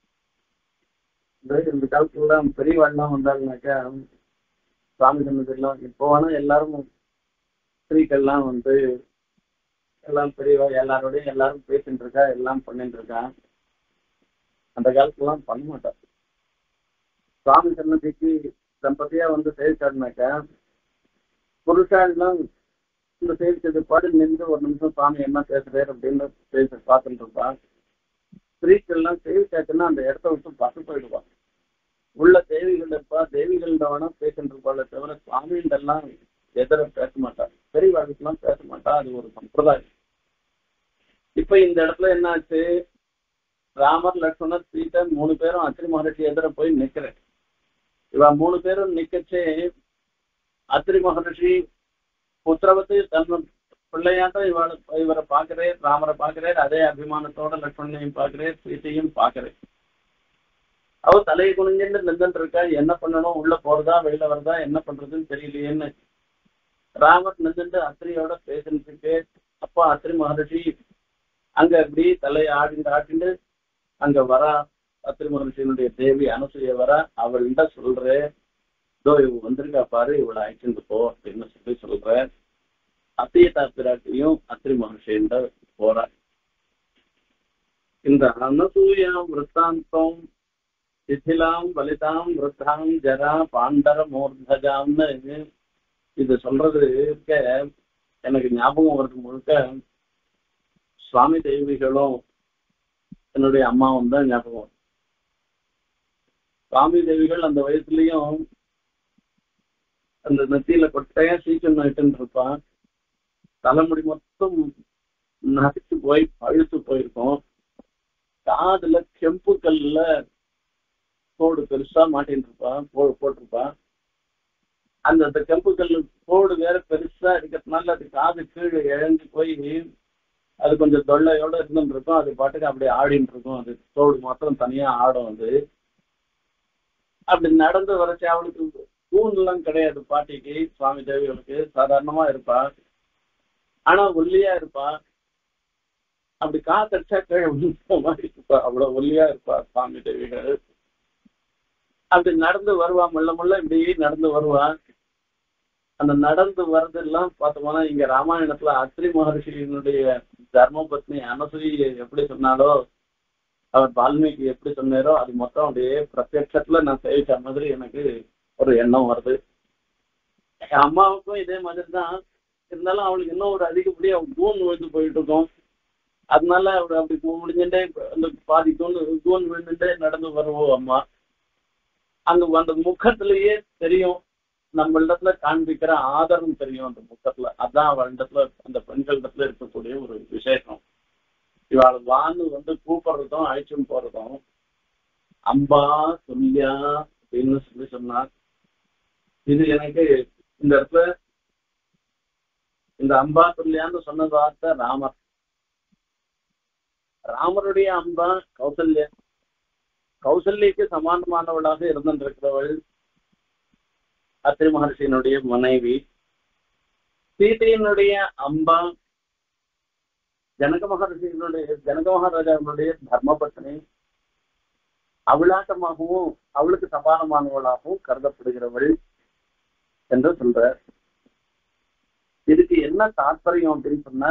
இந்த இந்த காலத்துல பெரியவாள்லாம் வந்தாங்கனாக்கா சுவாமி சொன்னதெல்லாம் இப்போ வேணா எல்லாரும் ஸ்திரீக்கள்லாம் வந்து எல்லாம் பெரியவா எல்லாரோடையும் எல்லாரும் பேசிட்டு இருக்கா எல்லாம் பண்ணிட்டு இருக்கா அந்த காலத்துலாம் பண்ண மாட்டா சுவாமி சன்னதிக்கு தம்பதியா வந்து சேவிச்சாருனாக்கா புருஷாலாம் இந்த சேவிச்சது பாடு நின்று ஒரு நிமிஷம் சுவாமி என்ன பேசுறாரு அப்படின்னு பேச பார்த்துட்டு இருப்பா ஸ்திரீக்கள்லாம் சேவிச்சாச்சுன்னா அந்த இடத்த விட்டு பசு போயிடுவா உள்ள தேவிகள் இருப்பா தேவிகள்கிட்ட வேணா பேசிட்டு இருப்பாளே தவிர சுவாமிகிட்டெல்லாம் எதிர பேச மாட்டா பெரியவாளுக்கெல்லாம் பேச மாட்டா அது ஒரு சம்பிரதாயம் இப்ப இந்த இடத்துல என்ன ஆச்சு ராமர் லக்ஷ்மணர் சீதை மூணு பேரும் அத்திரி மகரிஷி எதிர போய் நிக்கிறேன் இவ மூணு பேரும் நிக்கச்சே அத்திரி மகரிஷி புத்திரவத்து தன் பிள்ளையாட்டம் இவளை இவரை பாக்குறேன் ராமரை பாக்குறேன் அதே அபிமானத்தோட லக்ஷ்மணனையும் பாக்குறேன் சீத்தையும் பாக்குறேன் அவ தலையை குனிஞ்சுட்டு நின்றுட்டு இருக்கா என்ன பண்ணணும் உள்ள போறதா வெளியில வரதா என்ன பண்றதுன்னு தெரியலையேன்னு ராமர் நின்றுட்டு அத்திரியோட பேசிட்டு இருக்கு அப்பா அத்திரி மகரிஷி அங்க இப்படி தலையை ஆடிண்டு ஆடிண்டு அங்க வரா அத்திரி மகரிஷியினுடைய தேவி அனுசூய வர அவள்கிட்ட சொல்றேன் இதோ இவ வந்திருக்கா பாரு இவளை அழைச்சிட்டு போ அப்படின்னு சொல்லி சொல்றேன் அத்தியதா பிராட்டியும் அத்திரி மகர்ஷியிட போறா இந்த அனசூயா விற்த்தாந்தம் சிதிலாம் வலிதாம் விருத்தாம் ஜரா பாண்டர மூர்தஜாம்னு இது சொல்றது இருக்க எனக்கு ஞாபகம் வருது முழுக்க சுவாமி தெய்விகளும் என்னுடைய அம்மாவும் தான் ஞாபகம் வரும். சுவாமி தேவிகள் அந்த வயசுலயும் அந்த நெத்தியில கொட்டையா சீக்கிரம் நட்டுன்னு இருப்பான் தலைமுடி மொத்தம் நரைச்சு போய் பழுத்து போயிருக்கும் காதுல கெம்பு கல்லுல கோடு பெருசா மாட்டின்னு இருப்பான் போ போட்டிருப்பான் அந்த அந்த கெம்பு கல்லு கோடு வேற பெருசா இருக்கிறதுனால அது காது கீழே இழந்து போய் அது கொஞ்சம் தொல்லையோட இருந்துட்டு இருக்கும் அது பாட்டுக்கு அப்படியே ஆடின்னு இருக்கும் அது தோடு மாத்திரம் தனியா ஆடும் அது அப்படி நடந்து வரச்சு அவளுக்கு தூண்லாம் கிடையாது பாட்டிக்கு சுவாமி தேவிகளுக்கு சாதாரணமா இருப்பா ஆனா ஒல்லியா இருப்பா அப்படி காத்தடிச்சா கீழே விழுந்த மாதிரி இருப்பா அவ்வளவு ஒல்லியா இருப்பா சுவாமி தேவிகள் அப்படி நடந்து வருவா முள்ள முள்ள இப்படி நடந்து வருவா அந்த நடந்து வர்றதெல்லாம் பார்த்தோம்னா இங்க ராமாயணத்துல அத்ரி மகர்ஷியினுடைய தர்மபத்னி அனசூயை எப்படி சொன்னாலோ அவர் வால்மீகி எப்படி சொன்னாரோ அது மொத்தம் அப்படியே பிரத்யட்சத்துல நான் சேவிச்ச மாதிரி எனக்கு ஒரு எண்ணம் வருது என் அம்மாவுக்கும் இதே மாதிரி தான் இருந்தாலும் அவளுக்கு இன்னும் ஒரு அதிகப்படி அவள் தூண் விழுந்து போயிட்டு இருக்கும் அதனால அவள் அப்படி முடிஞ்சுட்டே அந்த பாதி தூண் தூண் விழுந்துட்டே நடந்து வருவோம் அம்மா அங்க அந்த முகத்திலேயே தெரியும் நம்ம இடத்துல காண்பிக்கிற ஆதரம் தெரியும் அந்த முகத்துல அதான் அவள் இடத்துல அந்த பெண்கள் இடத்துல இருக்கக்கூடிய ஒரு விசேஷம் இவாள் வான்னு வந்து கூப்பிடுறதும் அழைச்சும் போறதும் அம்பா சொல்லியா அப்படின்னு சொல்லி சொன்னார் இது எனக்கு இந்த இடத்துல இந்த அம்பா சொல்லியான்னு சொன்ன வார்த்தை ராமர் ராமருடைய அம்பா கௌசல்யா கௌசல்யக்கு சமானமானவளாக இருந்திருக்கிறவள் அத்திரி மகர்ஷியினுடைய மனைவி சீதையினுடைய அம்பா ஜனக மகர்ஷியினுடைய ஜனக மகாராஜாவினுடைய தர்மபத்னி அவளாட்டமாகவும் அவளுக்கு சமானமானவளாகவும் கருதப்படுகிறவள் என்று சொல்ற இதுக்கு என்ன தாற்பயம் அப்படின்னு சொன்னா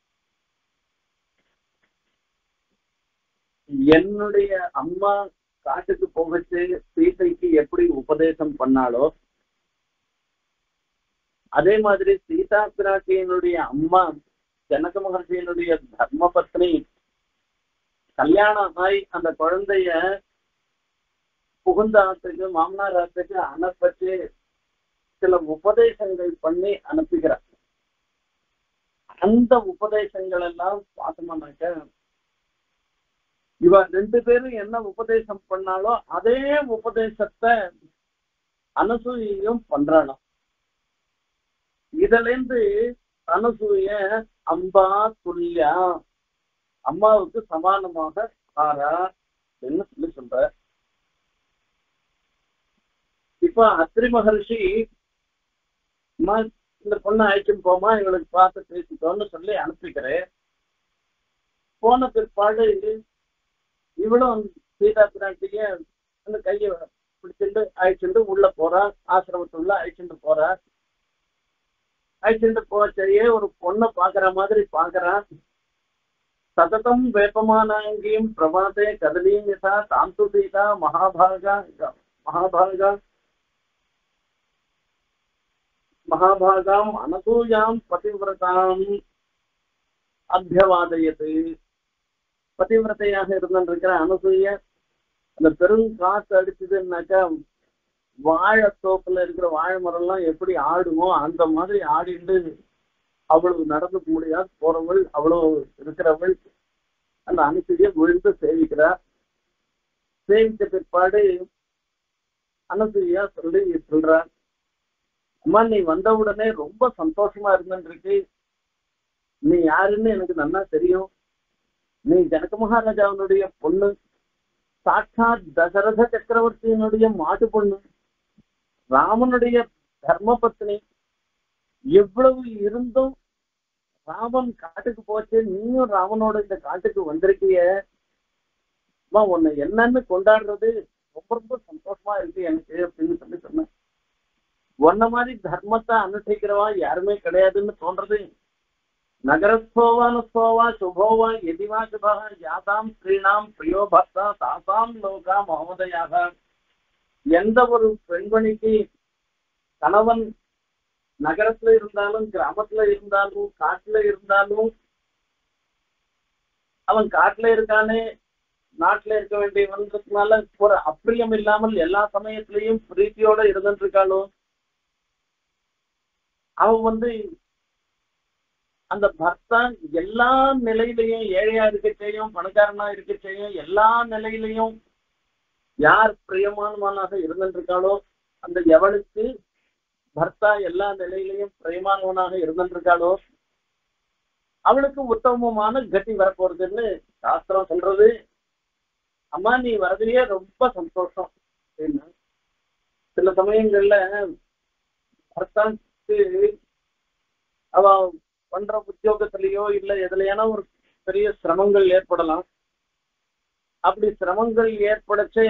என்னுடைய அம்மா காட்டுக்கு போகச்சு சீதைக்கு எப்படி உபதேசம் பண்ணாலோ அதே மாதிரி சீதா பிராட்டியினுடைய அம்மா ஜனக மகர்ஷியினுடைய தர்ம பத்னி கல்யாணம் ஆகி அந்த குழந்தைய புகுந்த ஆத்துக்கு மாமனார் ஆத்துக்கு அனுப்பச்சு சில உபதேசங்கள் பண்ணி அனுப்புகிறார் அந்த உபதேசங்கள் எல்லாம் பார்த்தோம்னாக்க இவ ரெண்டு பேரும் என்ன உபதேசம் பண்ணாலோ அதே உபதேசத்தை அனசூயையும் பண்றானாம் இதுல இருந்து அனசூய அம்பா துல்லியா அம்மாவுக்கு சமானமாக ஆறா என்ன சொல்லி சொல்ற இப்ப அத்திரி மகர்ஷி அம்மா இந்த பொண்ணை அழைச்சிட்டு போமா இவளுக்கு பார்த்து பேசிட்டோன்னு சொல்லி அனுப்பிக்கிறேன் போன பிற்பாடு இவளும் சீதா பிராட்டிய அந்த கையை பிடிச்சிட்டு அழைச்சிட்டு உள்ள போறா ஆசிரமத்துள்ள அழைச்சிட்டு போறா அழைச்சிட்டு போச்சையே ஒரு பொண்ணை பாக்குற மாதிரி பாக்குறான் சததம் வேப்பமானாங்கியும் பிரபாதே கதலீம் யதா தாந்து சீதா மகாபாகா மகாபாகா மகாபாகாம் அனசூயாம் பதிவிரதாம் அபியவாதயத்து பதிவிரதையாக இருந்திருக்கிற அனசூய அந்த பெரும் காத்து அடிச்சதுன்னாக்கா வாழை தோப்புல இருக்கிற வாழை மரம்லாம் எப்படி ஆடுமோ அந்த மாதிரி ஆடிண்டு அவ்வளவு நடந்து முடியாது போறவள் அவ்வளவு இருக்கிறவள் அந்த அனுசூய விழுந்து சேவிக்கிறார் சேவித்த பிற்பாடு அனசூயா சொல்லி சொல்றார் அம்மா நீ வந்த உடனே ரொம்ப சந்தோஷமா இருந்துருக்கு நீ யாருன்னு எனக்கு நல்லா தெரியும் நீ ஜனக மகாராஜாவினுடைய பொண்ணு சாட்சாத் தசரத சக்கரவர்த்தியினுடைய மாட்டு பொண்ணு ராமனுடைய தர்ம பத்னி எவ்வளவு இருந்தும் ராமன் காட்டுக்கு போச்சு நீயும் ராமனோட இந்த காட்டுக்கு வந்திருக்கிய அம்மா உன்னை என்னன்னு கொண்டாடுறது ரொம்ப ரொம்ப சந்தோஷமா இருக்கு எனக்கு அப்படின்னு சொல்லி சொன்னேன் உன்ன மாதிரி தர்மத்தை அனுஷ்டிக்கிறவா யாருமே கிடையாதுன்னு தோன்றது நகரஸ்தோவானுஸ்தோவா சுபோவா எதிவா சுபா யாதாம் ஸ்ரீனாம் பிரியோ பக்தா தாசாம் லோகா மகோதயாக எந்த ஒரு பெண்மணிக்கு கணவன் நகரத்துல இருந்தாலும் கிராமத்துல இருந்தாலும் காட்டுல இருந்தாலும் அவன் காட்டுல இருக்கானே நாட்டுல இருக்க வேண்டியவன்றதுனால ஒரு அப்பிரியம் இல்லாமல் எல்லா சமயத்திலையும் பிரீத்தியோட இருந்துட்டு இருக்காளோ அவன் வந்து அந்த பர்த்தா எல்லா நிலையிலையும் ஏழையா இருக்கச்சையும் பணக்காரனா இருக்கச்சையும் எல்லா நிலையிலையும் யார் பிரியமானவனாக இருந்துட்டு இருக்காளோ அந்த எவளுக்கு பர்த்தா எல்லா நிலையிலையும் பிரியமானவனாக இருந்துட்டு இருக்காளோ அவளுக்கு உத்தமமான கதி வரப்போறதுன்னு சாஸ்திரம் சொல்றது அம்மா நீ வரதுலயே ரொம்ப சந்தோஷம் அப்படின்னா சில சமயங்கள்ல பர்த்தாக்கு அவ பண்ற உத்தியோகத்திலேயோ இல்ல எதுலையான ஒரு பெரிய சிரமங்கள் ஏற்படலாம் அப்படி சிரமங்கள் ஏற்படச்சே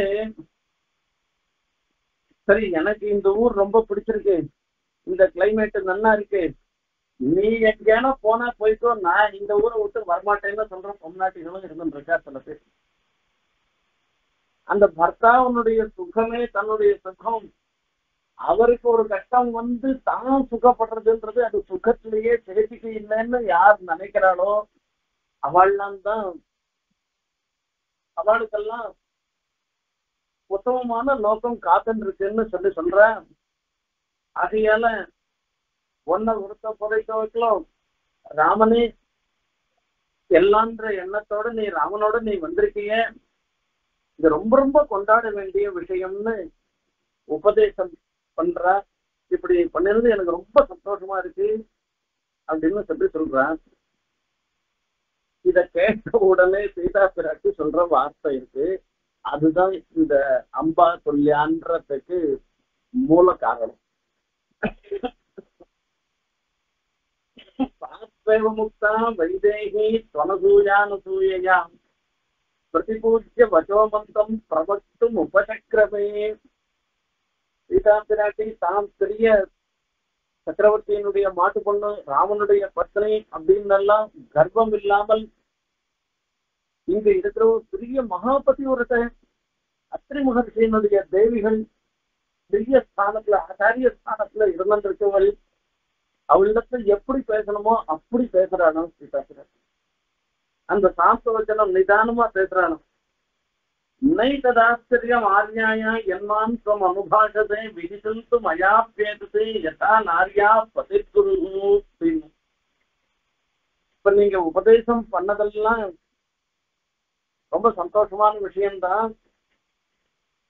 சரி எனக்கு இந்த ஊர் ரொம்ப பிடிச்சிருக்கு இந்த கிளைமேட் நல்லா இருக்கு நீ எங்கேனா போனா போயிட்டோ நான் இந்த ஊரை விட்டு வரமாட்டேன்னு சொல்ற பொம்நாட்டிகளும் இருந்துருக்கா சில பேர் அந்த பர்த்தாவனுடைய சுகமே தன்னுடைய சுகம் அவருக்கு ஒரு கஷ்டம் வந்து தான் சுகப்படுறதுன்றது அது சுகத்திலேயே சேர்த்துக்கு இல்லைன்னு யார் நினைக்கிறாளோ அவள்லாம் தான் அவளுக்கெல்லாம் உத்தமமான நோக்கம் காத்துன்னு இருக்குன்னு சொல்லி சொல்ற ஆகையால ஒன்ன ஒருத்த புதைக்க வைக்கலாம் ராமனே எல்லான்ற எண்ணத்தோட நீ ராமனோட நீ வந்திருக்கீங்க இது ரொம்ப ரொம்ப கொண்டாட வேண்டிய விஷயம்னு உபதேசம் பண்றா இப்படி பண்ணிருந்து எனக்கு ரொம்ப சந்தோஷமா இருக்கு அப்படின்னு சொல்லி சொல்றான் இத கேட்ட உடனே சீதா பிராட்டி சொல்ற வார்த்தை இருக்கு அதுதான் இந்த அம்பா தொல்லியான்றதுக்கு மூல காரணம் சாஸ்திரேவ முக்தா வைதேகி துவனசூயானுசூயா பிரதிபூஜ்ய வச்சோமந்தம் பிரவக்தும் உபசக்கிரமே சீதா பிராட்டி தாம் பெரிய சக்கரவர்த்தியினுடைய மாட்டு பொண்ணு ராமனுடைய பத்னி அப்படின்னு எல்லாம் கர்ப்பம் இல்லாமல் இங்க இருக்கிற ஒரு பெரிய மகாபதி ஒரு அத்திரி மகர்ஷியினுடைய தேவிகள் பெரிய ஸ்தானத்துல ஆச்சாரிய ஸ்தானத்துல இருந்திருக்கவள் அவளிடத்துல எப்படி பேசணுமோ அப்படி பேசுறானோ சீதா பிராட்டி அந்த சாஸ்திர வச்சனம் நிதானமா பேசுறானோ நைததாச்சரியம் ஆர்யாய என்மான் துவம் அனுபாஷதே விதிசந்து மயாப்பியது யதா நாரியா பதிர்குரு அப்படின்னு இப்ப நீங்க உபதேசம் பண்ணதெல்லாம் ரொம்ப சந்தோஷமான விஷயம்தான்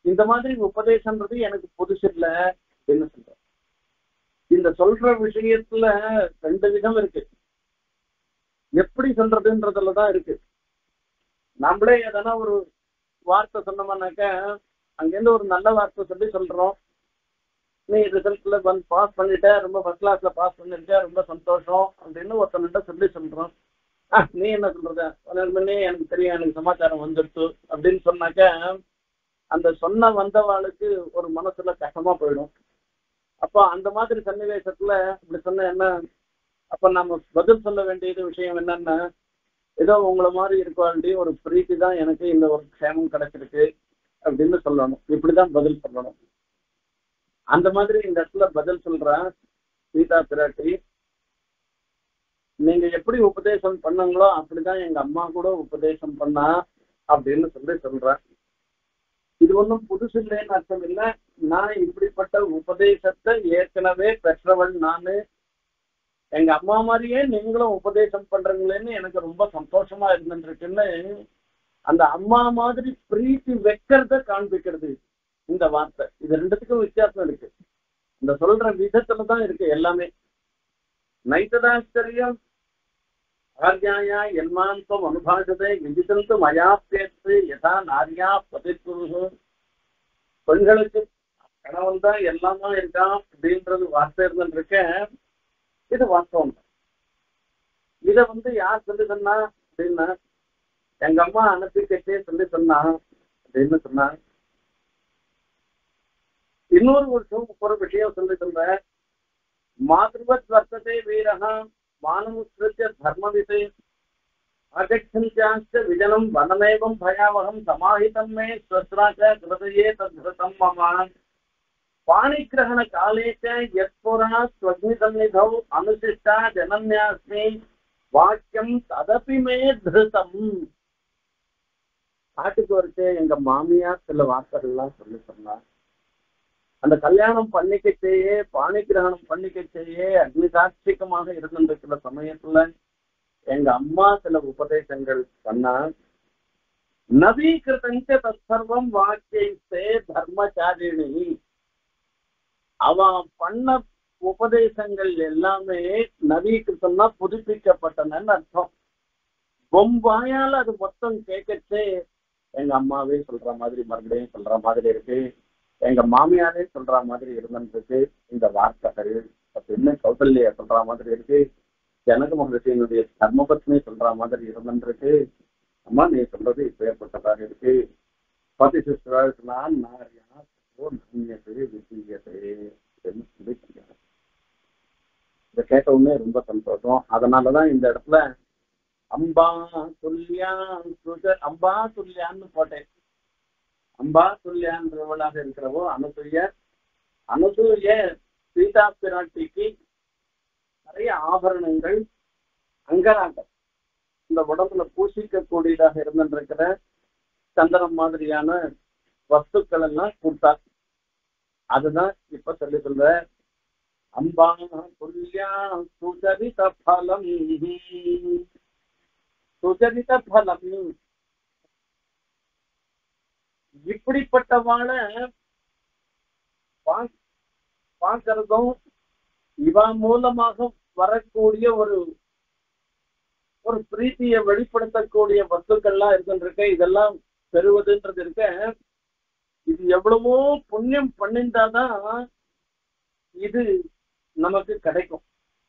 இந்த மாதிரி உபதேசம்ன்றது எனக்கு புதுசு இல்ல அப்படின்னு சொல்ற இந்த சொல்ற விஷயத்துல ரெண்டு விதம் இருக்கு எப்படி சொல்றதுன்றதுலதான் இருக்கு நம்மளே எதனா ஒரு வார்த்தை சொன்னோம்னாக்க அங்கேருந்து ஒரு நல்ல வார்த்தை சொல்லி சொல்றோம் நீ ரிசல்ட்ல வந்து பாஸ் பண்ணிட்ட ரொம்ப ஃபர்ஸ்ட் கிளாஸ்ல பாஸ் பண்ணிருக்க ரொம்ப சந்தோஷம் அப்படின்னு ஒருத்தன்கிட்ட சொல்லி சொல்றோம் ஆ நீ என்ன சொல்றது உனக்கு முன்னே எனக்கு தெரியும் எனக்கு சமாச்சாரம் வந்துடுச்சு அப்படின்னு சொன்னாக்க அந்த சொன்ன வந்தவாளுக்கு ஒரு மனசுல கஷ்டமா போயிடும் அப்போ அந்த மாதிரி சன்னிவேசத்துல இப்படி சொன்ன என்ன அப்ப நம்ம பதில் சொல்ல வேண்டியது விஷயம் என்னன்னா ஏதோ உங்களை மாதிரி இருக்கவாண்டி ஒரு பிரீத்தி தான் எனக்கு இந்த ஒரு க்ஷேமம் கிடைச்சிருக்கு அப்படின்னு சொல்லணும் இப்படிதான் பதில் சொல்லணும் அந்த மாதிரி இந்த இடத்துல பதில் சொல்றேன் சீதா பிராட்டி நீங்க எப்படி உபதேசம் பண்ணீங்களோ அப்படிதான் எங்க அம்மா கூட உபதேசம் பண்ணா அப்படின்னு சொல்லி சொல்றேன் இது ஒன்றும் புதுசு இல்லைன்னு அர்த்தம் இல்லை நான் இப்படிப்பட்ட உபதேசத்தை ஏற்கனவே பெற்றவள் நானு எங்க அம்மா மாதிரியே நீங்களும் உபதேசம் பண்றீங்களேன்னு எனக்கு ரொம்ப சந்தோஷமா இருந்துருக்குன்னு அந்த அம்மா மாதிரி பிரீத்தி வைக்கிறத காண்பிக்கிறது இந்த வார்த்தை இது ரெண்டுத்துக்கும் வித்தியாசம் இருக்கு இந்த சொல்ற விதத்துல தான் இருக்கு எல்லாமே நைத்ததாச்சரியம் ஆர்யாயா என்மாந்தம் அனுபாஷதை விதித்தந்து மயாப்பேத்து யதா நாரியா பதிப்புரு பெண்களுக்கு கணவன் தான் எல்லாமா இருக்கான் அப்படின்றது வார்த்தை இருந்துருக்க இது வாஸ்தவம் தான் இத வந்து யார் சொல்லி சொன்னா அப்படின்னா எங்க அம்மா அனுப்பி கட்டே சொல்லி சொன்னா அப்படின்னு சொன்னா இன்னொரு ஒரு ஒரு விஷயம் சொல்லி சொல்றேன் மாதృవத் வர்த்ததே வீரகா மானமுத்ருத்ய தர்மவிதே அகச்சந்தியாச்ச விஜனம் வனமேவம் பயாவகம் சமாஹிதம் மே ஸ்வஸ்ராச்ச ஹிருதயே தத்ருதம் மம பாணிகிரகண காலே ச யத்புரா ஸ்வக்னிசன்னிதௌ அனுசிஷ்டா ஜனன்யாஸ்மி வாக்கியம் ததபி மே திருதம் காட்டுக்கு வரைச்சே எங்க மாமியார் சில வார்த்தைகள்லாம் சொல்லி சொன்னார் அந்த கல்யாணம் பண்ணிக்கச்சேயே பாணி கிரகணம் பண்ணிக்கச்சேயே அக்னி சாட்சிகமாக இருந்திருக்கிற சமயத்துல எங்க அம்மா சில உபதேசங்கள் பண்ணா நவீகிருத்தஞ்ச தற்சர்வம் வாக்கியத்தே தர்மச்சாரிணி அவன் பண்ண உபதேசங்கள் எல்லாமே நவீகிருத்தம்னா புதுப்பிக்கப்பட்டனன்னு அர்த்தம் பொம்பாயால அது மொத்தம் கேட்கச்சே எங்க அம்மாவே சொல்ற மாதிரி மறுபடியும் சொல்ற மாதிரி இருக்கு எங்க மாமியாரே சொல்ற மாதிரி இருந்துருக்கு இந்த வார்த்தைகள் அப்படின்னு கௌசல்யா சொல்ற மாதிரி இருக்கு ஜனக மகர்ஷியினுடைய தர்மபத்னி சொல்ற மாதிரி இருந்துருக்கு அம்மா நீ சொல்றது இப்பேற்பட்டதாக இருக்கு பதி சிஸ்டர்னா நாரியா ஓ நன்யது விசீயது அப்படின்னு சொல்லி சொல்றாங்க இதை கேட்ட உடனே ரொம்ப சந்தோஷம் அதனாலதான் இந்த இடத்துல அம்பா துல்லியா சுகர் அம்பா துல்லியான்னு போட்டேன் அம்பா துல்லியான்றவளாக இருக்கிறவோ அனுசூய அனுசூய சீதா பிராட்டிக்கு நிறைய ஆபரணங்கள் அங்கராகம் இந்த உடம்புல பூசிக்க கூடியதாக இருந்திருக்கிற சந்திரம் மாதிரியான வஸ்துக்கள் எல்லாம் கொடுத்தா அதுதான் இப்ப சொல்லி சொல்ற அம்பா துல்லியா சுச்சரித பலம் சுச்சரித பலம் இப்படிப்பட்டவாள பார்க்கறதும் இவ மூலமாக வரக்கூடிய ஒரு ஒரு பிரீத்தியை வெளிப்படுத்தக்கூடிய வஸ்துக்கள்லாம் இருக்கின்றிருக்க இதெல்லாம் பெறுவதுன்றது இருக்க இது எவ்வளவோ புண்ணியம் பண்ணிருந்தாதான் இது நமக்கு கிடைக்கும்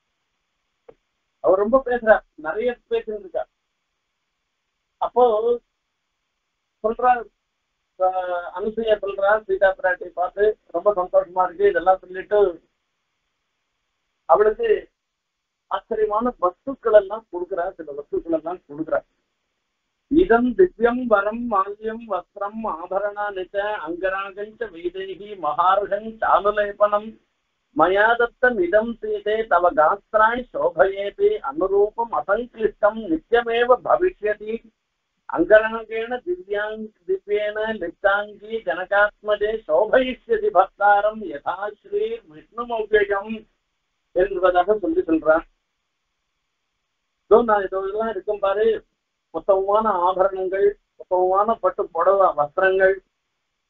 அவர் ரொம்ப பேசுறார் நிறைய பேசிட்டு இருக்கார் அப்போ சொல்றா அனுசூயா சொல்றா சீதா பிராட்டி பார்த்து ரொம்ப சந்தோஷமா இருக்கு இதெல்லாம் சொல்லிட்டு அவளுக்கு ஆச்சரியமான வஸ்துக்கள் எல்லாம் கொடுக்குறா சில வஸ்துக்கள் எல்லாம் கொடுக்குறா இதம் திவ்யம் வரம் மால்யம் வஸ்திரம் ஆபரணா நிச்ச அங்கராகஞ்ச வைதேகி மகார்கன் சாலுலேபனம் மயா தத்தம் இதம் சீதே தவ காஸ்திராணி சோபயேதி அனுரூபம் அசங்கிருஷ்டம் நித்தியமேவ பவிஷ்யதி அங்கராகேண திவ்யாங் திவ்யேன லிப்தாங்கி ஜனகாத்மஜே சோபயிஷ்யதி பக்தாரம் யதா ஸ்ரீ விஷ்ணுமௌஜம் என்பதாக சொல்லி சொல்றான் இதோ நான் இதெல்லாம் இருக்கும் பாரு உத்தமமான ஆபரணங்கள் உத்தமமான பட்டு புடவை வஸ்திரங்கள்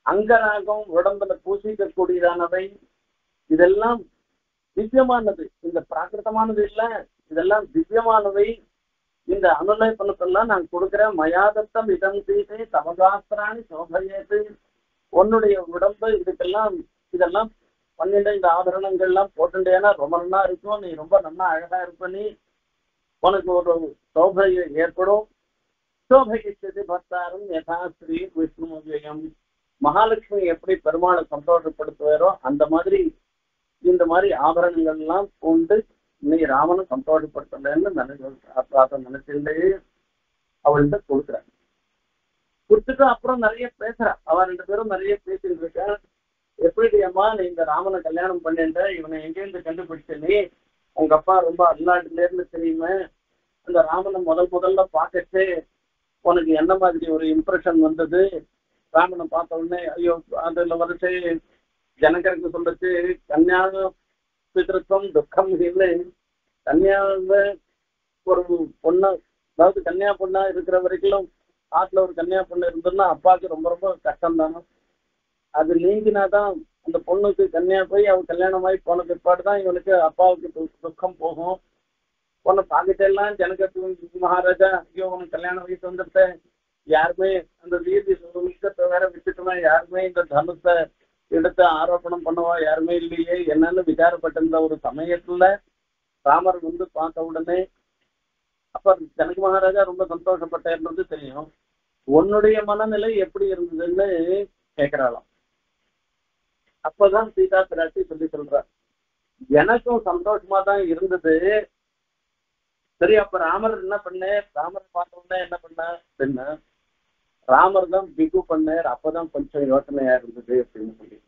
அங்கராகம் உடம்புல பூசிக்க கூடியதானவை இதெல்லாம் திவ்யமானது இந்த பிராகிருதமானது இல்ல இதெல்லாம் திவ்யமானவை இந்த அனுலேபனத்தெல்லாம் நான் கொடுக்கிறேன் மயாதத்தம் இதம் தீசை தமகாஸ்திராணி சோபயேது உன்னுடைய உடம்பு இதுக்கெல்லாம் இதெல்லாம் பன்னெண்டு இந்த ஆபரணங்கள்லாம் போட்டுட்டேன்னா ரொம்ப நல்லா இருக்கும் நீ ரொம்ப நல்லா அழகா இருப்ப நீ உனக்கு ஒரு சோபை ஏற்படும் சோபகிச்சது பக்தாரும் யதா ஸ்ரீ விஷ்ணு மகாலட்சுமி எப்படி பெருமாளை சந்தோஷப்படுத்துவாரோ அந்த மாதிரி இந்த மாதிரி ஆபரணங்கள் எல்லாம் பூண்டு நீ ராமனை சந்தோஷப்படுத்தலன்னு நினைச்சு நினைச்சுட்டு அவள்கிட்ட கொடுக்குறான் கொடுத்துட்டு அப்புறம் நிறைய பேசுறா அவ ரெண்டு பேரும் நிறைய பேசிட்டு இருக்கா எப்படி அம்மா நீ இந்த ராமனை கல்யாணம் பண்ணிட்ட இவனை எங்கேருந்து கண்டுபிடிச்ச நீ உங்க அப்பா ரொம்ப அல்லாட்டுல இருந்து தெரியுமே அந்த ராமனை முதல் முதல்ல பார்க்கச்சு உனக்கு என்ன மாதிரி ஒரு இம்ப்ரெஷன் வந்தது ராமனை பார்த்த உடனே ஐயோ அதுல வரிசை ஜனகருக்கு சொல்லிச்சு கன்யா பிதிருத்தம் துக்கம் இல்லை கன்யாவை ஒரு பொண்ணு அதாவது கன்னியா பொண்ணா இருக்கிற வரைக்கும் ஆத்துல ஒரு கன்னியா பொண்ணு இருந்ததுன்னா அப்பாவுக்கு ரொம்ப ரொம்ப கஷ்டம் தானே அது நீங்கினாதான் அந்த பொண்ணுக்கு கன்னியா போய் அவ கல்யாணம் ஆகி போன பிற்பாடு தான் இவனுக்கு அப்பாவுக்கு து- துக்கம் போகும் பொண்ணை பார்த்துட்டு எல்லாம் ஜனகத்து மகாராஜா ஐயோ உனக்கு கல்யாண வயசு வந்துருத்த யாருமே அந்த வீதி விஷயத்தை வேற விட்டுட்டுனா யாருமே இந்த தனுஷை எடுத்து ஆரோப்பணம் பண்ணுவா யாருமே இல்லையே என்னன்னு விசாரப்பட்டிருந்த ஒரு சமயத்துல ராமர் வந்து பார்த்த உடனே அப்ப ஜனக மகாராஜா ரொம்ப சந்தோஷப்பட்டது தெரியும் உன்னுடைய மனநிலை எப்படி இருந்ததுன்னு கேக்குறாளாம் அப்பதான் சீதா பிராட்டி சொல்லி சொல்றா எனக்கும் சந்தோஷமா தான் இருந்தது சரி அப்ப ராமர் என்ன பண்ணார் ராமர் பார்த்த உடனே என்ன பண்ண என்ன ராமர் தான் பிகு பண்ணார் அப்பதான் கொஞ்சம் யோசனையா இருந்தது அப்படின்னு சொல்லி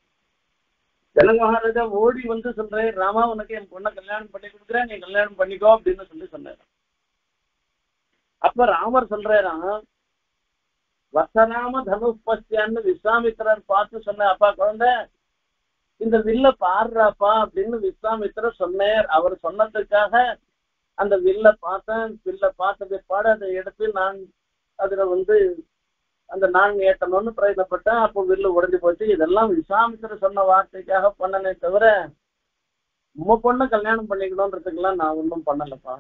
ஜனக மகாராஜா ஓடி வந்து சொல்றேன் ராமா உனக்கு என் பொண்ணை கல்யாணம் பண்ணி கொடுக்குறேன் நீ கல்யாணம் பண்ணிக்கோ அப்படின்னு சொல்லி சொன்னார் அப்ப ராமர் சொல்றாராம் வசராம தனுஷ்பஸ்யான்னு விஸ்வாமித்திரர் பார்த்து சொன்ன அப்பா குழந்தை இந்த வில்ல பாடுறாப்பா அப்படின்னு விஸ்வாமித்திரர் சொன்னார் அவர் சொன்னதுக்காக அந்த வில்ல பார்த்தேன் வில்ல பார்த்த பிற்பாடு அதை எடுத்து நான் அதுல வந்து அந்த நான் ஏற்றணும்னு பிரயத்தனப்பட்டேன் அப்போ வில்லு உடைஞ்சு போச்சு இதெல்லாம் விஸ்வாமித்திரர் சொன்ன வார்த்தைக்காக பண்ணனே தவிர உம்ம பொண்ணை கல்யாணம் பண்ணிக்கணுன்றதுக்கெல்லாம் நான் ஒன்றும் பண்ணலப்பா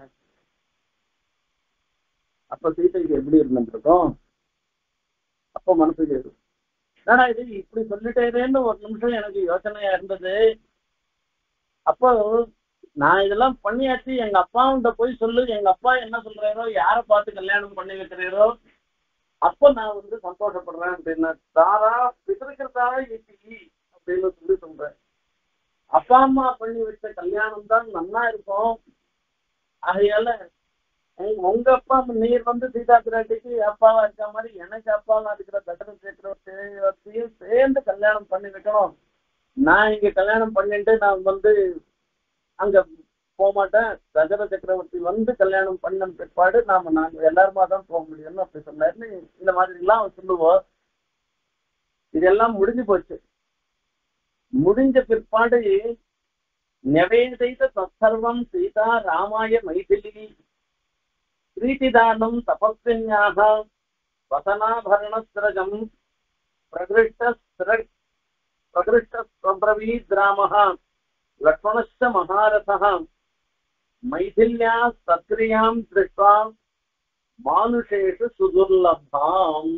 அப்ப சீதைக்கு எப்படி இருந்துருக்கும் அப்போ மனசுக்கு இது என்னடா இது இப்படி சொல்லிட்டேன்னு ஒரு நிமிஷம் எனக்கு யோசனையா இருந்தது அப்போ நான் இதெல்லாம் பண்ணியாச்சு எங்க அப்பாவுண்ட போய் சொல்லு எங்க அப்பா என்ன சொல்றாரோ யார பார்த்து கல்யாணம் பண்ணி வைக்கிறாரோ அப்போ நான் வந்து சந்தோஷப்படுறேன் அப்படின்னா தாரா பிதற்கிறதா ஈட்டி அப்படின்னு சொல்லி சொல்றேன் அப்பா அம்மா பண்ணி வச்ச கல்யாணம் தான் நல்லா இருக்கும் ஆகையால உங்க- உங்க அப்பா நீர் வந்து சீதா பிராட்டிக்கு அப்பாவா இருக்க மாதிரி எனக்கு அப்பாவா இருக்கிற தட்டன சக்கரவர்த்தியும் சேர்ந்து கல்யாணம் பண்ணி வைக்கணும் நான் இங்க கல்யாணம் பண்ணிட்டு நான் வந்து அங்க போக மாட்டேன் தசர சக்கரவர்த்தி வந்து கல்யாணம் பண்ண பிற்பாடு நாம நாங்க எல்லாருமா தான் போக முடியும்னு அப்படி சொன்னாருன்னு இந்த மாதிரி எல்லாம் அவர் சொல்லுவோம் இதெல்லாம் முடிஞ்சு போச்சு முடிஞ்ச பிற்பாடு நிவேதித்த தற்சர்வம் சீதா ராமாய மைதிலி प्रीतिदानं तपस्विन्याः वसनाभरणस्रजम् प्रकृष्टस्र प्रकृष्टस्वब्रवीद्रामः लक्ष्मणश्च महारथः मैथिल्याः सत्क्रियां दृष्ट्वा मानुषेषु सुदुर्लभाम्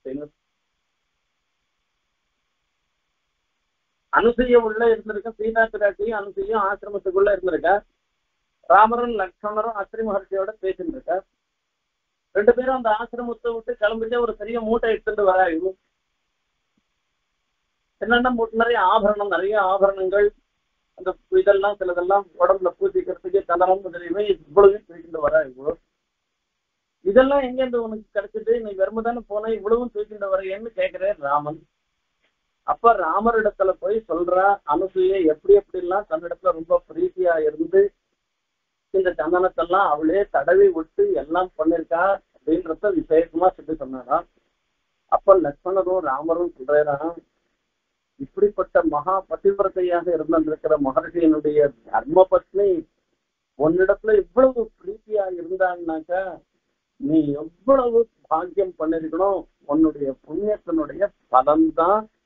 அனுசூய உள்ள இருந்திருக்க சீதா பிராட்டி அனுசூயும் ஆசிரமத்துக்குள்ள இருந்திருக்க ராமரும் லக்ஷ்மணரும் அத்திரி மகர்ஷியோட பேசிட்டு இருக்க ரெண்டு பேரும் அந்த ஆசிரமத்தை விட்டு கிளம்பிட்டு ஒரு பெரிய மூட்டை எடுத்துட்டு வராங்க என்னென்ன மூட்டை நிறைய ஆபரணம் நிறைய ஆபரணங்கள் அந்த இதெல்லாம் சிலதெல்லாம் உடம்புல பூசிக்கிறதுக்கு கலரம் முதலியவை இவ்வளவு தூக்கிட்டு வராங்க இதெல்லாம் எங்கேருந்து உனக்கு கிடைச்சது நீ வெறுமதானே போன இவ்வளவும் தூக்கிட்டு வரையன்னு கேட்கிறேன் ராமன் அப்ப ராமரிடத்துல போய் சொல்றா அனுசூயை எப்படி எப்படி எல்லாம் தன்னிடத்துல ரொம்ப பிரீத்தியா இருந்து இந்த சந்தனத்தெல்லாம் அவளே தடவி விட்டு எல்லாம் பண்ணிருக்கா அப்படின்றத விசேஷமா சொல்லி சொன்னாராம் அப்ப லக்ஷ்மணரும் ராமரும் சொல்றாராம் இப்படிப்பட்ட மகா பதிவிரதையாக இருந்திருக்கிற மகர்ஷியினுடைய தர்ம பத்னி உன்னிடத்துல இவ்வளவு பிரீத்தியா இருந்தாங்கனாக்கா நீ எவ்வளவு பாக்கியம் பண்ணிருக்கணும் உன்னுடைய புண்ணியத்தினுடைய பலன்தான்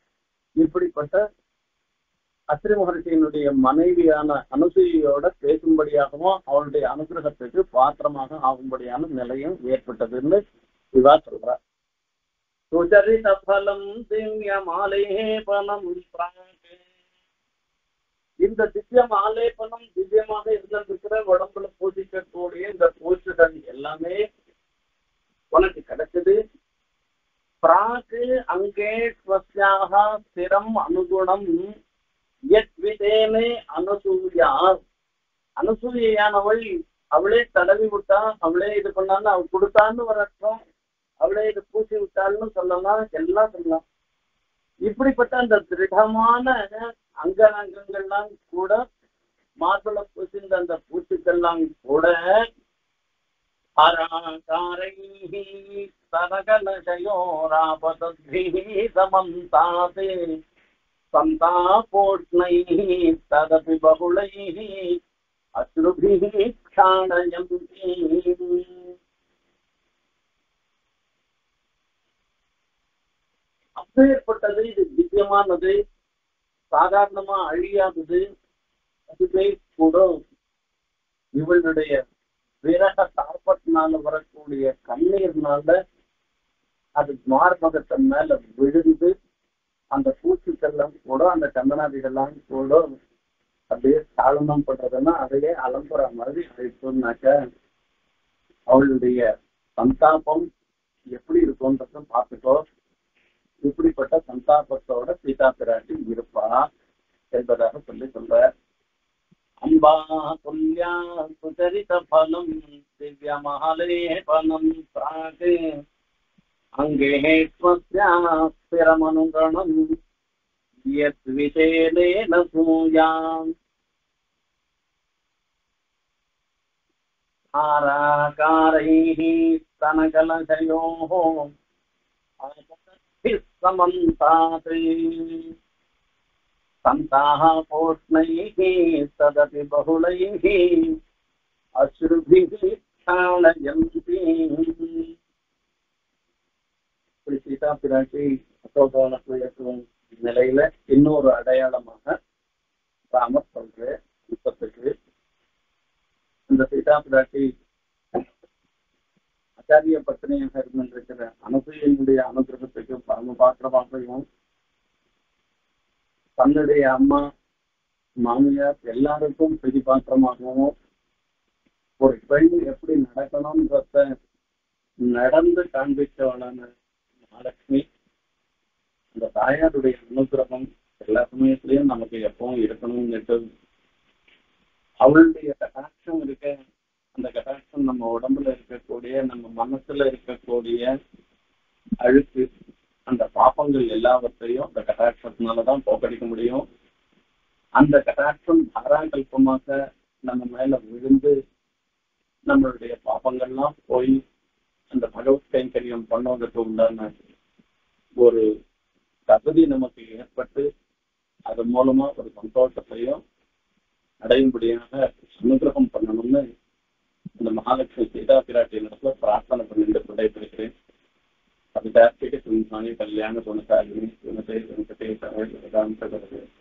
இப்படிப்பட்ட அத்திரி மகர்ஷியினுடைய மனைவியான அனுசூயோட பேசும்படியாகவும் அவளுடைய அனுகிரகத்துக்கு பாத்திரமாக ஆகும்படியான நிலையும் ஏற்பட்டதுன்னு இவா சொல்றா சுச்சரித பலம் திவ்ய மாலேபனம் பிராக்கு. இந்த திவ்யம் ஆலேபனம் திவ்யமாக இருந்திருக்கிற உடம்புல பூசிக்கக்கூடிய இந்த பூச்சுகள் எல்லாமே உனக்கு கிடைச்சது பிராக்கு அங்கே ஸ்வஸ்யாக ஸ்திரம் அனுகுணம் எத் விதேனே அனுசூயா அனுசூயானவள் அவளே தடவி விட்டா அவளே இது பண்ணான்னு அவள் கொடுத்தான்னு ஒரு அர்த்தம் அவளே இது பூசி விட்டாள்னு சொல்லலாம் எல்லாம் சொல்லலாம் இப்படிப்பட்ட அந்த திருடமான அங்கரங்கங்கள்லாம் கூட மார்பள பூசிந்த அந்த பூச்சிக்கெல்லாம் கூட அராகாரைः सरकलशयोरापतद्भिः समन्ताते सन्तापोष्णैः तदपि बहुलैः अश्रुभिः क्षाणयन्ति அப்பேற்பட்டது இது திவ்யமானது சாதாரணமா அழியாதது அதுவே கூட இவளுடைய விரக தாற்பத்தினால வரக்கூடிய கண்ணீர்னால அது மார்பகத்தின் மேல விழுந்து அந்த பூச்சிக்கெல்லாம் கூட அந்த கந்தனாதிகள்லாம் கூட அப்படியே தாளனம் பண்றதுன்னா அதையே அலம்புற மாதிரி ஆயிடுச்சுன்னாக்க அவளுடைய சந்தாபம் எப்படி இருக்கும்ன்றத பார்த்துக்கோ இப்படிப்பட்ட சந்தாபத்தோட சீதா பிராட்டி இருப்பா என்பதாக சொல்லி சொல்ற அம்பா துல்யா சுச்சரித பலம் திவ்ய மகாலேபனம் பிராக் அங்கே ஸ்வஸ்யாஸ்திரமனுகணம் யத் விசேலேன சூயாம் आराकारैः स्तनकलशयोः आसक्तिः समन्तात् सन्ताः पोष्णैः तदपि बहुलैः अश्रुभिः क्षाणयन्ति இப்படி சீதா பிராட்டி அசோகவனத்தில் இருக்கும் நிலையில இன்னொரு அடையாளமாக ராமர் சொல்ற யுத்தத்துக்கு இந்த சீதா பிராட்டி ஆச்சாரிய பத்னியாக இருந்திருக்கிற அனுசூயனுடைய அனுகிரகத்துக்கு பரம பாத்திரமாகவும் தன்னுடைய அம்மா மாமியார் எல்லாருக்கும் பிரதி பாத்திரமாகவும் ஒரு பெண் எப்படி நடக்கணும்ன்றத நடந்து காண்பிச்சவளான மகாலட்சுமி அந்த தாயாருடைய அனுகிரகம் எல்லா சமயத்திலையும் நமக்கு எப்பவும் இருக்கணும்னுட்டு அவளுடைய கட்டாட்சம் இருக்க அந்த கட்டாட்சம் நம்ம உடம்புல இருக்கக்கூடிய நம்ம மனசுல இருக்கக்கூடிய அழுக்கு அந்த பாப்பங்கள் எல்லாவற்றையும் அந்த கட்டாட்சத்தினாலதான் போக்கடிக்க முடியும் அந்த கட்டாட்சம் தாராகல்பமாக நம்ம மேல விழுந்து நம்மளுடைய பாப்பங்கள்லாம் போய் அந்த பகவத் கைங்கரியம் பண்ணுவதற்கு உண்டான ஒரு தகுதி நமக்கு ஏற்பட்டு அது மூலமா ஒரு சந்தோஷத்தையும் அடையும்படியாக அனுகிரகம் பண்ணணும்னு இந்த மகாலட்சுமி சீதா பிராட்டி இடத்துல பிரார்த்தனை பண்ணிட்டு விடைபெறுகிறேன் கவிதார்த்திக சிம்ஹானி கல்யாண குணசாலினி குணத்தை வெங்கடேஸ்வர வேதாந்த